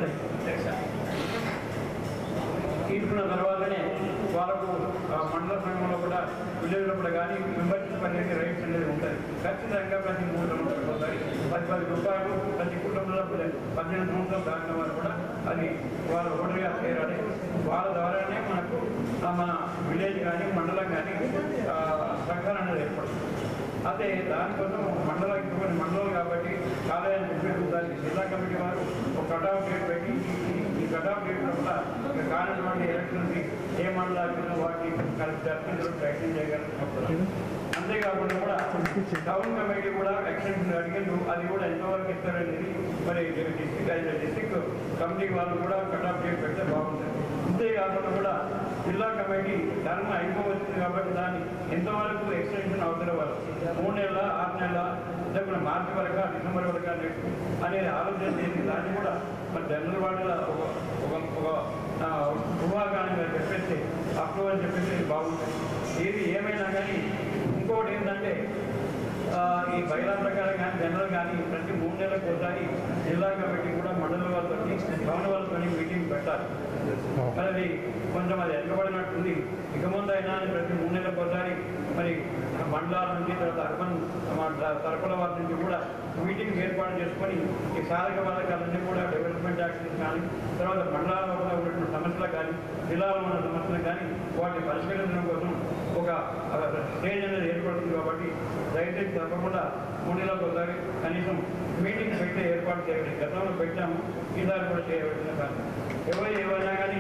తీసుకున్న తర్వాతనే వాళ్ళకు ఆ మండల సంఘంలో కూడా విలేజ్లో కూడా కానీ మెంబర్షిప్ అనేది రైట్స్ అనేది ఉంటుంది ఖచ్చితంగా ప్రతి మూడు సంవత్సరాలు ఒకసారి పది పది రూపాయలు ప్రతి కుటుంబంలో పది- పద్దెనిమిది సంవత్సరాలు దాటిన వారు కూడా అది వాళ్ళ ఓటర్గా చేరాలి వాళ్ళ ద్వారానే మనకు ఆ మన విలేజ్ కానీ మండలం కానీ ఆ, సంఘాలు అనేది ఏర్పడుతుంది అదే దానికోసం మండలం కొన్ని మండలం కాబట్టి కాలేజీ చెప్పి దానికి జిల్లా కమిటీ వారు ఒక కట్ ఆఫ్ డేట్ పెట్టి ఈ- ఈ కట్ ఆఫ్ డేట్ లోపల ఇక కానిటువంటి ఎలక్షన్కి ఏ మండలాలు వాటిని కలిసి జరిపించడం ప్రయత్నం చేయగలిగినప్పుడు అంతేకాకుండా కూడా టౌన్ కమిటీ కూడా ఎలక్షన్ అడిగారు అది కూడా ఎంతవరకు ఇస్తారనేది మరి డిస్టిక్ డిస్టిక్ కమిటీ వాళ్ళు కూడా కట్ ఆఫ్ డేట్ పెడితే బాగుంటుంది అంతేకాకుండా కూడా జిల్లా కమిటీ ధర్మ అయిపోవచ్చింది కాబట్టి దాన్ని ఎంతవరకు ఎక్స్టెన్షన్ అవసరం వాళ్ళు మూడు నెలల ఆరు నెలల లేకపోతే మార్చి వరకు డిసెంబర్ వరకు నెక్స్ట్ అనేది ఆలోచన చేసి దాన్ని కూడా మరి జనరల్ వాటిలో ఒక ఒక ఒక ఆ, ఊహాగానంగా చెప్పేసి అప్రూవ్ అని చెప్పేసి ఇది బాగుంటుంది ఏది ఏమైనా కానీ ఇంకోటి ఏంటంటే ఆ, ఈ బైలా ప్రకారం కానీ జనరల్ కానీ ప్రతి మూడు నెలలకు ఒకసారి జిల్లా కమిటీ కూడా మండల వాళ్ళతో భవన వాళ్ళతో మీటింగ్ పెట్టాలి మరి అది కొంచెం అది వెనకబడినట్టుంది ఇక ముందు అయినా ప్రతి మూడు నెలలకు ఒకసారి మరి మండలాల నుంచి తర్వాత అర్బన్ తరపుల వారి నుంచి కూడా మీటింగ్ ఏర్పాటు చేసుకొని ఈ సాధక బాధకాలన్నీ కూడా డెవలప్మెంట్ యాక్షన్స్ కానీ తర్వాత మండలాల వల్ల ఉన్నటువంటి సమస్యలు కానీ జిల్లాలో ఉన్న సమస్యలు కానీ వాటిని పరిష్కరించడం కోసం ఒక స్టేజ్ అనేది ఏర్పడుతుంది కాబట్టి దయచేసి తప్పకుండా మూడు నెలలకు ఒకసారి కనీసం మీటింగ్ పెట్టే ఏర్పాటు చేయాలి గతంలో పెట్టాము ఈసారి కూడా చేయవలసిన కానీ ఎవరు ఏమైనా కానీ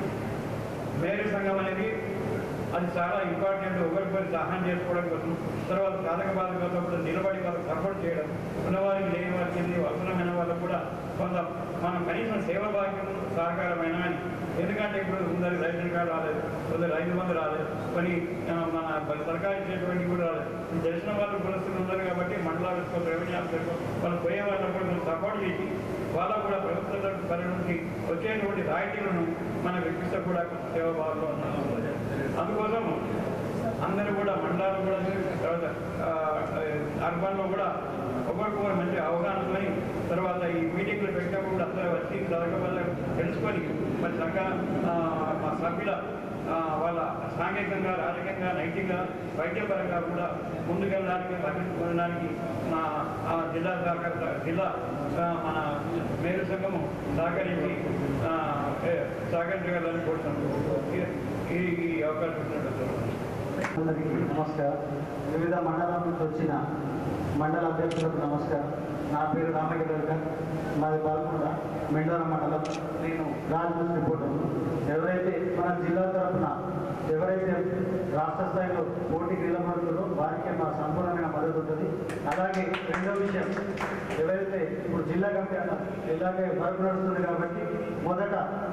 మేరీ సంఘం అనేది అది చాలా ఇంపార్టెంట్ ఒకరికొకరు సహాయం చేసుకోవడం కోసం తర్వాత సాధక బాధకాలతో కూడా నిలబడి వాళ్ళకి సపోర్ట్ చేయడం ఉన్నవారికి లేని వారికి అవసరమైన వాళ్ళకు కూడా కొంత మనం కనీసం సేవ భాగ్యం సహకారమైన అని ఎందుకంటే ఇప్పుడు కొందరికి రేషన్ కార్డు రాలేదు కొందరు రైతు మంది రాలేదు కొన్ని ఆ, మన సర్కారు ఇచ్చేటువంటి కూడా రాలేదు ఇది తెలిసిన వాళ్ళు కులస్తులు ఉన్నారు కాబట్టి మండలాలకు రెవెన్యూ ఆఫీసర్కు వాళ్ళు పోయే వాళ్ళకు కూడా కొంచెం సపోర్ట్ చేసి వాళ్ళకు కూడా ప్రభుత్వ పరి నుంచి వచ్చేటువంటి రాయితీలను మన వ్యక్తితో కూడా సేవ భావంలో ఉన్నాము అందుకోసం అందరూ కూడా మండలాలు కూడా తర్వాత ఆ, అర్బన్లో కూడా ఒకరికొకరు మంచి అవగాహనతో తర్వాత ఈ మీటింగ్లు పెట్టినప్పుడు కూడా అందరూ వచ్చి సరక వల్ల తెలుసుకొని మరి సంఘ ఆ, మా సభ్యుల ఆ, వాళ్ళ సాంఘికంగా రాజకీయంగా నైతికంగా వైద్యపరంగా కూడా ముందుకెళ్ళడానికి అభివృద్ధి మా ఆ, జిల్లా సహకార జిల్లా ఆ, మన మేలు సంఘము సహకరించి ఆ, ఏ, సహకరించగలని కోరుతున్నాను ఈ- ఈ ఈ అవకాశం ఇచ్చినట్టు అందరికీ నమస్కారం వివిధ మండలాల నుంచి వచ్చిన మండల అధ్యక్షులకు నమస్కారం నా పేరు రామగిరి మాది పాల్గొండ మెండోర మండలం నేను రాజమండ్రి రిపోర్టర్ ఎవరైతే మన జిల్లా తరఫున ఎవరైతే రాష్ట్ర స్థాయిలో పోటీకి నిలబడుతుందో వారికి మా సంపూర్ణమైన మద్దతు ఉంటుంది అలాగే రెండో విషయం ఎవరైతే ఇప్పుడు జిల్లా కమిటీ అన్న జిల్లాకే వర్క్ నడుస్తుంది కాబట్టి మొదట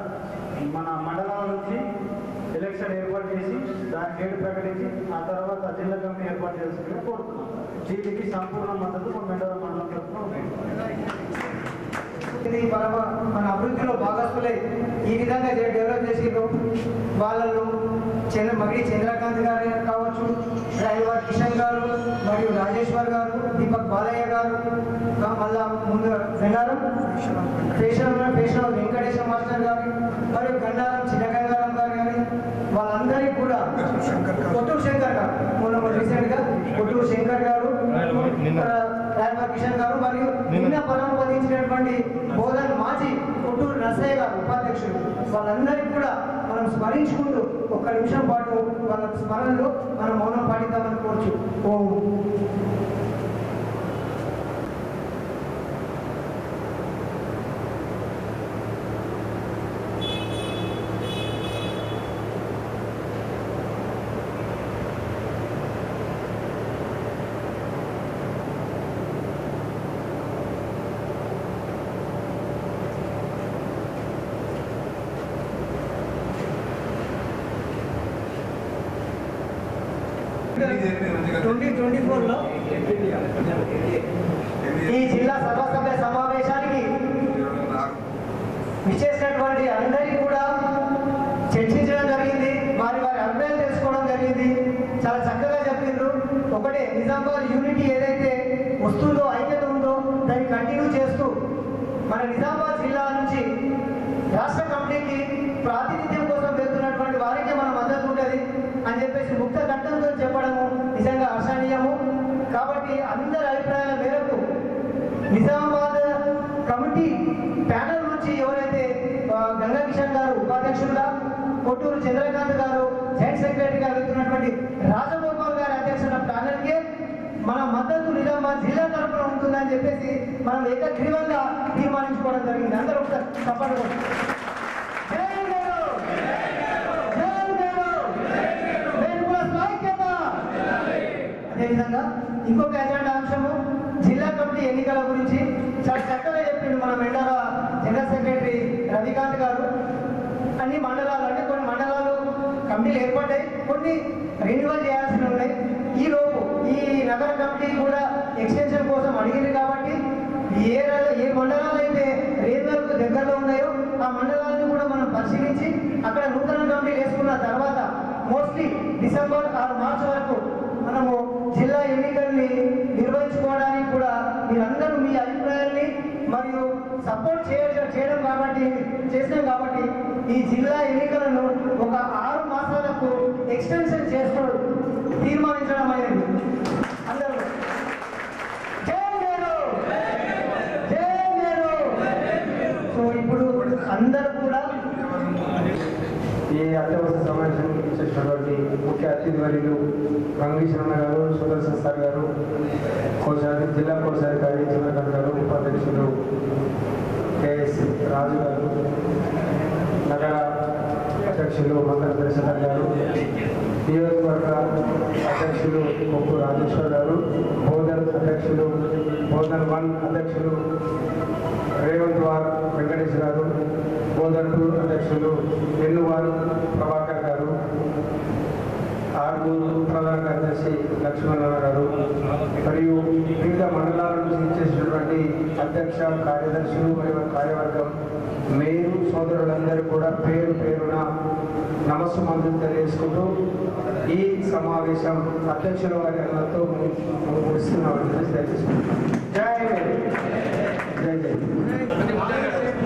మన మండలాల నుంచి ఎలక్షన్ ఏర్పాటు చేసి దాని డేట్ ప్రకటించి ఆ తర్వాత జిల్లా కమిటీ ఏర్పాటు చేసుకుని కోరుతున్నాం దీనికి సంపూర్ణ మద్దతు మా మెండోర మండలం తరఫున ఉంది ఇది మన మన అభివృద్ధిలో భాగస్సులై ఈ విధంగా చే- డెవలప్ చేసిండ్రు వాళ్ళలో చంద్ర మగిడి చంద్రకాంత్ గారు కావచ్చు డ్రైవర్ కిషన్ గారు మరియు రాజేశ్వర్ గారు దీపక్ బాలయ్య గారు ఇంకా మళ్ళా ముందు వెన్నారు ఫేషన్ ఫేషన్ వెంకటేశ్వర మాస్టర్ గారు మరియు గన్నారం చిన్నగంగారం గారు కానీ వాళ్ళందరికీ కూడా కొట్టూరు శంకర్ గారు మొన్న రీసెంట్ గా కొట్టూరు శంకర్ గారు డ్రైవర్ కిషన్ గారు మరియు నిన్న పరంపదించినటువంటి బోధన్ మాజీ కొట్టూరు నర్సయ్య గారు ఉపాధ్యక్షుడు వాళ్ళందరికీ కూడా మనం స్మరించుకుంటూ ఒక్క నిమిషం పాటు వాళ్ళ స్మరణలో మనం మౌనం పాటిద్దామని కోరుచు ఓ ట్వంటీ ట్వంటీ ఫోర్లో ఈ జిల్లా సర్వసభ్య సమావేశానికి విచ్చేసినటువంటి అందరికీ కూడా చర్చించడం జరిగింది వారి వారి అభిప్రాయాలు తెలుసుకోవడం జరిగింది చాలా చక్కగా చెప్పిండ్రు ఒకటే నిజామాబాద్ యూనిటీ ఏదైతే వస్తుందో ఐక్యత ఉందో దాన్ని కంటిన్యూ చేస్తూ మన నిజామాబాద్ జిల్లా నుంచి రాష్ట్ర కమిటీకి ప్రాతినిధ్యం కోసం వెళ్తున్నటువంటి వారికి మన మద్దతు ఉంటుంది అని చెప్పేసి ముక్త కంఠంతో చెప్పడము నిజంగా హర్షణీయము కాబట్టి అందరి అభిప్రాయాల మేరకు నిజామాబాద్ కమిటీ ప్యానల్ నుంచి ఎవరైతే ఆ, గంగా కిషన్ గారు ఉపాధ్యక్షులుగా కొట్టూరు చంద్రకాంత్ గారు జాయింట్ సెక్రటరీగా వెళ్తున్నటువంటి రాజగోపాల్ గారి అధ్యక్షుల ప్యానల్కే మన మద్దతు నిజామాబాద్ జిల్లా తరఫున ఉంటుందని చెప్పేసి మనం ఏకగ్రీవంగా తీర్మానించుకోవడం జరిగింది అందరూ ఒకసారి తప్పదు జై నెహ్రూ! జై నెహ్రూ! వేణుగుల ఐక్యత! అదేవిధంగా ఇంకొక ఎజెండా అంశము జిల్లా కమిటీ ఎన్నికల గురించి చాలా చక్కగా చెప్పిండు మన మెండల జనరల్ సెక్రటరీ రవికాంత్ గారు అన్ని మండలాలు అంటే కొన్ని మండలాలు కమిటీలు ఏర్పడ్డాయి కొన్ని రెన్యువల్ చేయాల్సి ఉన్నాయి ఈ లోపు ఈ నగర కమిటీ కూడా ఎక్స్టెన్షన్ కోసం అడిగింది కాబట్టి ఏ ర- ఏ మండలాలు అయితే రేపలకు దగ్గరలో ఉన్నాయో ఆ మండలాలను కూడా మనం పరిశీలించి అక్కడ నూతన కమిటీ వేసుకున్న తర్వాత మోస్ట్లీ డిసెంబర్ ఆరు మార్చి వరకు మనము జిల్లా ఎన్నికల్ని నిర్వ మీరందరూ మీ అభిప్రాయాన్ని మరియు సపోర్ట్ చేయ చేయడం కాబట్టి చేసినాం కాబట్టి ఈ జిల్లా ఎన్నికలను ఒక ఆరు మాసాలకు ఎక్స్టెన్షన్ చేసుకోవడం తీర్మానించడం అయినది అందరూ జై మేరు జై మేరు సో ఇప్పుడు అందరూ కూడా ఈ అత్యవసర సమావేశం చేసినటువంటి ముఖ్య అతిథి వర్యులు రంగేశ్వరన్న గారు సుదర్శన్ సార్ గారు కోశాధి జిల్లా కోశాధికారి చంద్రకాంత్ గారు ఉపాధ్యక్షులు కేఎస్ రాజు గారు నగర అధ్యక్షులు మంత్ర దర్శకర్ గారు నియోజకవర్గ అధ్యక్షులు కొప్పు రాజేశ్వర్ గారు బోధన్ అధ్యక్షులు బోధన్ వన్ అధ్యక్షులు రేవంత్ వార్ వెంకటేష్ గారు బోధన్ టూ అధ్యక్షులు ఎన్నువారు ప్రభాకర్ గారు ఆర్మూరు ప్రధాన కార్యదర్శి లక్ష్మణరావు గారు మరియు వివిధ మండలాల నుంచి ఇచ్చేసినటువంటి అధ్యక్ష కార్యదర్శులు మరియు కార్యవర్గం మేరు సోదరులందరూ కూడా పేరు పేరున నమస్సు మందులు తెలియజేసుకుంటూ ఈ సమావేశం అధ్యక్షుల వారి అందరితో ముగిస్తున్నామని దయచేసి జై మేరు. జై జై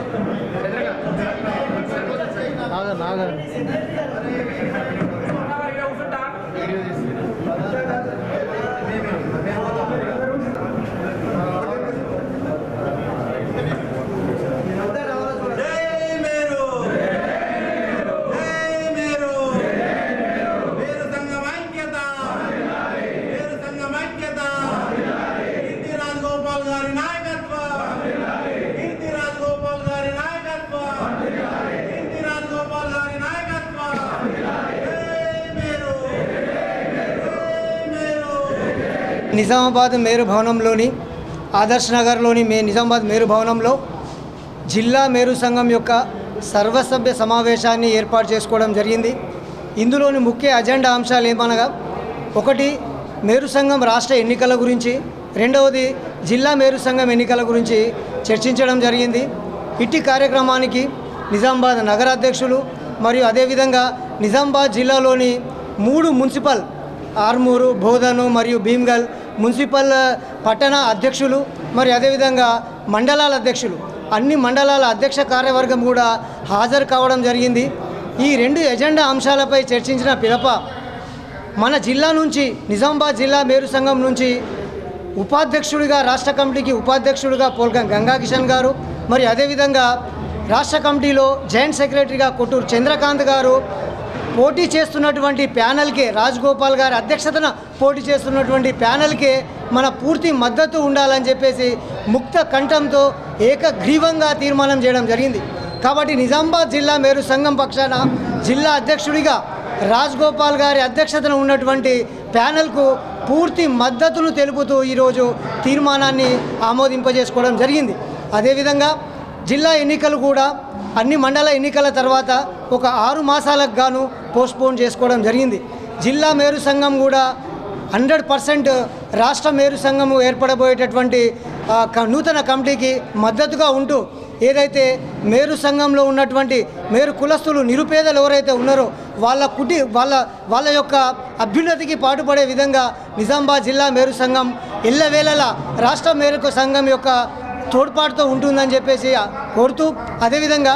రాజగోపాల్ గారి నాయకత్వం కీర్తి రాజగోపాల్ గారి నాయకత్వం కీర్తి రాజగోపాల్ గారి నాయకత్వం నిజామాబాద్ మేరు భవనంలోని ఆదర్శ్ నగర్లోని మే నిజామాబాద్ మేరు భవనంలో జిల్లా మేరు సంఘం యొక్క సర్వసభ్య సమావేశాన్ని ఏర్పాటు చేసుకోవడం జరిగింది ఇందులోని ముఖ్య అజెండా అంశాలు ఏమనగా ఒకటి మేరు సంఘం రాష్ట్ర ఎన్నికల గురించి రెండవది జిల్లా మేరు సంఘం ఎన్నికల గురించి చర్చించడం జరిగింది ఇట్టి కార్యక్రమానికి నిజామాబాద్ నగర అధ్యక్షులు మరియు అదేవిధంగా నిజామాబాద్ జిల్లాలోని మూడు మున్సిపల్ ఆర్మూరు బోధను మరియు భీమ్గల్ మున్సిపల్ పట్టణ అధ్యక్షులు మరియు అదేవిధంగా మండలాల అధ్యక్షులు అన్ని మండలాల అధ్యక్ష కార్యవర్గం కూడా హాజరు కావడం జరిగింది ఈ రెండు ఎజెండా అంశాలపై చర్చించిన పిదప మన జిల్లా నుంచి నిజామాబాద్ జిల్లా మేరు సంఘం నుంచి ఉపాధ్యక్షుడిగా రాష్ట్ర కమిటీకి ఉపాధ్యక్షుడిగా పోల్గం గంగా కిషన్ గారు మరి అదేవిధంగా రాష్ట్ర కమిటీలో జాయింట్ సెక్రటరీగా కొట్టూరు చంద్రకాంత్ గారు పోటీ చేస్తున్నటువంటి ప్యానల్కే రాజగోపాల్ గారి అధ్యక్షతన పోటీ చేస్తున్నటువంటి ప్యానల్కే మన పూర్తి మద్దతు ఉండాలని చెప్పేసి ముక్త కంఠంతో ఏకగ్రీవంగా తీర్మానం చేయడం జరిగింది కాబట్టి నిజామాబాద్ జిల్లా మేరు సంఘం పక్షాన జిల్లా అధ్యక్షుడిగా రాజగోపాల్ గారి అధ్యక్షతన ఉన్నటువంటి ప్యానెల్కు పూర్తి మద్దతును తెలుపుతూ ఈరోజు తీర్మానాన్ని ఆమోదింపజేసుకోవడం జరిగింది అదేవిధంగా జిల్లా ఎన్నికలు కూడా అన్ని మండల ఎన్నికల తర్వాత ఒక ఆరు మాసాలకు గాను పోస్ట్పోన్ చేసుకోవడం జరిగింది జిల్లా మేరు సంఘం కూడా హండ్రెడ్ పర్సెంట్ రాష్ట్ర మేరు సంఘము ఏర్పడబోయేటటువంటి ఆ, క- నూతన కమిటీకి మద్దతుగా ఉంటూ ఏదైతే మేరు సంఘంలో ఉన్నటువంటి మేరు కులస్తులు నిరుపేదలు ఎవరైతే ఉన్నారో వాళ్ళ కుటి వాళ్ళ వాళ్ళ యొక్క అభ్యున్నతికి పాటుపడే విధంగా నిజామాబాద్ జిల్లా మేరు సంఘం ఎల్లవేళలా రాష్ట్ర మేరకు సంఘం యొక్క తోడ్పాటుతో ఉంటుందని చెప్పేసి కోరుతూ అదేవిధంగా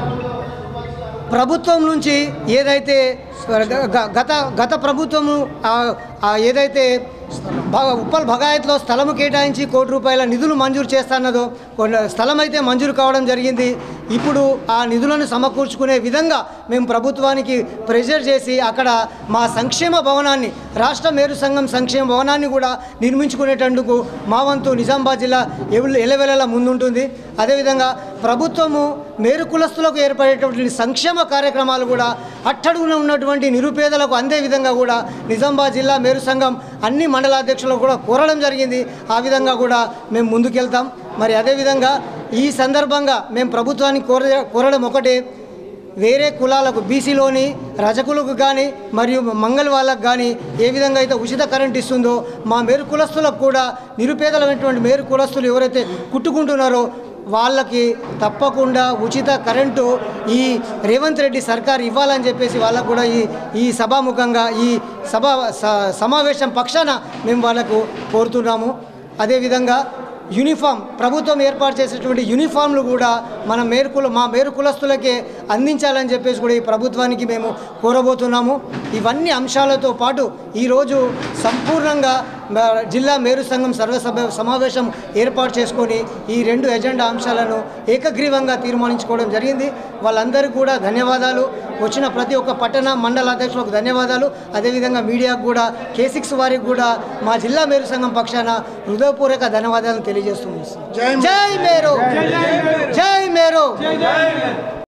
ప్రభుత్వం నుంచి ఏదైతే గ- గ- గత గత ప్రభుత్వము ఆ- ఆ ఏదైతే భ- ఉప్పల్ భగాయత్లో స్థలము కేటాయించి కోటి రూపాయల నిధులు మంజూరు చేస్తున్నదో కొన్ని స్థలం అయితే మంజూరు కావడం జరిగింది ఇప్పుడు ఆ నిధులను సమకూర్చుకునే విధంగా మేము ప్రభుత్వానికి ప్రెజర్ చేసి అక్కడ మా సంక్షేమ భవనాన్ని రాష్ట్ర మేరు సంఘం సంక్షేమ భవనాన్ని కూడా నిర్మించుకునేటందుకు మా వంతు నిజామాబాద్ జిల్లా ఎవ- ఎలవెలలా ముందుంటుంది అదేవిధంగా ప్రభుత్వము మేరు కులస్తులకు ఏర్పడేటటువంటి సంక్షేమ కార్యక్రమాలు కూడా అట్టడుగున ఉన్నటువంటి నిరుపేదలకు అందే విధంగా కూడా నిజామాబాద్ జిల్లా మేరు సంఘం అన్ని మండలాధ్యక్షులకు కూడా కోరడం జరిగింది ఆ విధంగా కూడా మేము ముందుకెళ్తాం మరి అదేవిధంగా ఈ సందర్భంగా మేము ప్రభుత్వానికి కోర కోరడం ఒకటే వేరే కులాలకు బీసీలోని రజకులకు కానీ మరియు మంగళ వాళ్ళకు కానీ ఏ విధంగా అయితే ఉచిత కరెంట్ ఇస్తుందో మా మేరు కులస్తులకు కూడా నిరుపేదలైనటువంటి మేరు కులస్తులు ఎవరైతే కుట్టుకుంటున్నారో వాళ్ళకి తప్పకుండా ఉచిత కరెంటు ఈ రేవంత్ రెడ్డి సర్కార్ ఇవ్వాలని చెప్పేసి వాళ్ళకు కూడా ఈ ఈ సభాముఖంగా ఈ సభ స- సమావేశం పక్షాన మేము వాళ్ళకు కోరుతున్నాము అదేవిధంగా యూనిఫామ్ ప్రభుత్వం ఏర్పాటు చేసేటువంటి యూనిఫామ్లు కూడా మన మేరుకుల మా మేరు కులస్తులకే అందించాలని చెప్పేసి కూడా ఈ ప్రభుత్వానికి మేము కోరబోతున్నాము ఇవన్నీ అంశాలతో పాటు ఈరోజు సంపూర్ణంగా మ- జిల్లా మేరు సంఘం సర్వసభ సమావేశం ఏర్పాటు చేసుకొని ఈ రెండు ఎజెండా అంశాలను ఏకగ్రీవంగా తీర్మానించుకోవడం జరిగింది వాళ్ళందరికీ కూడా ధన్యవాదాలు వచ్చిన ప్రతి ఒక్క పట్టణ మండల అధ్యక్షులకు ధన్యవాదాలు అదేవిధంగా మీడియాకు కూడా కే సిక్స్ వారికి కూడా మా జిల్లా మేరు సంఘం పక్షాన హృదయపూర్వక ధన్యవాదాలు తెలియజేస్తుంది జై మేరు జై మేరు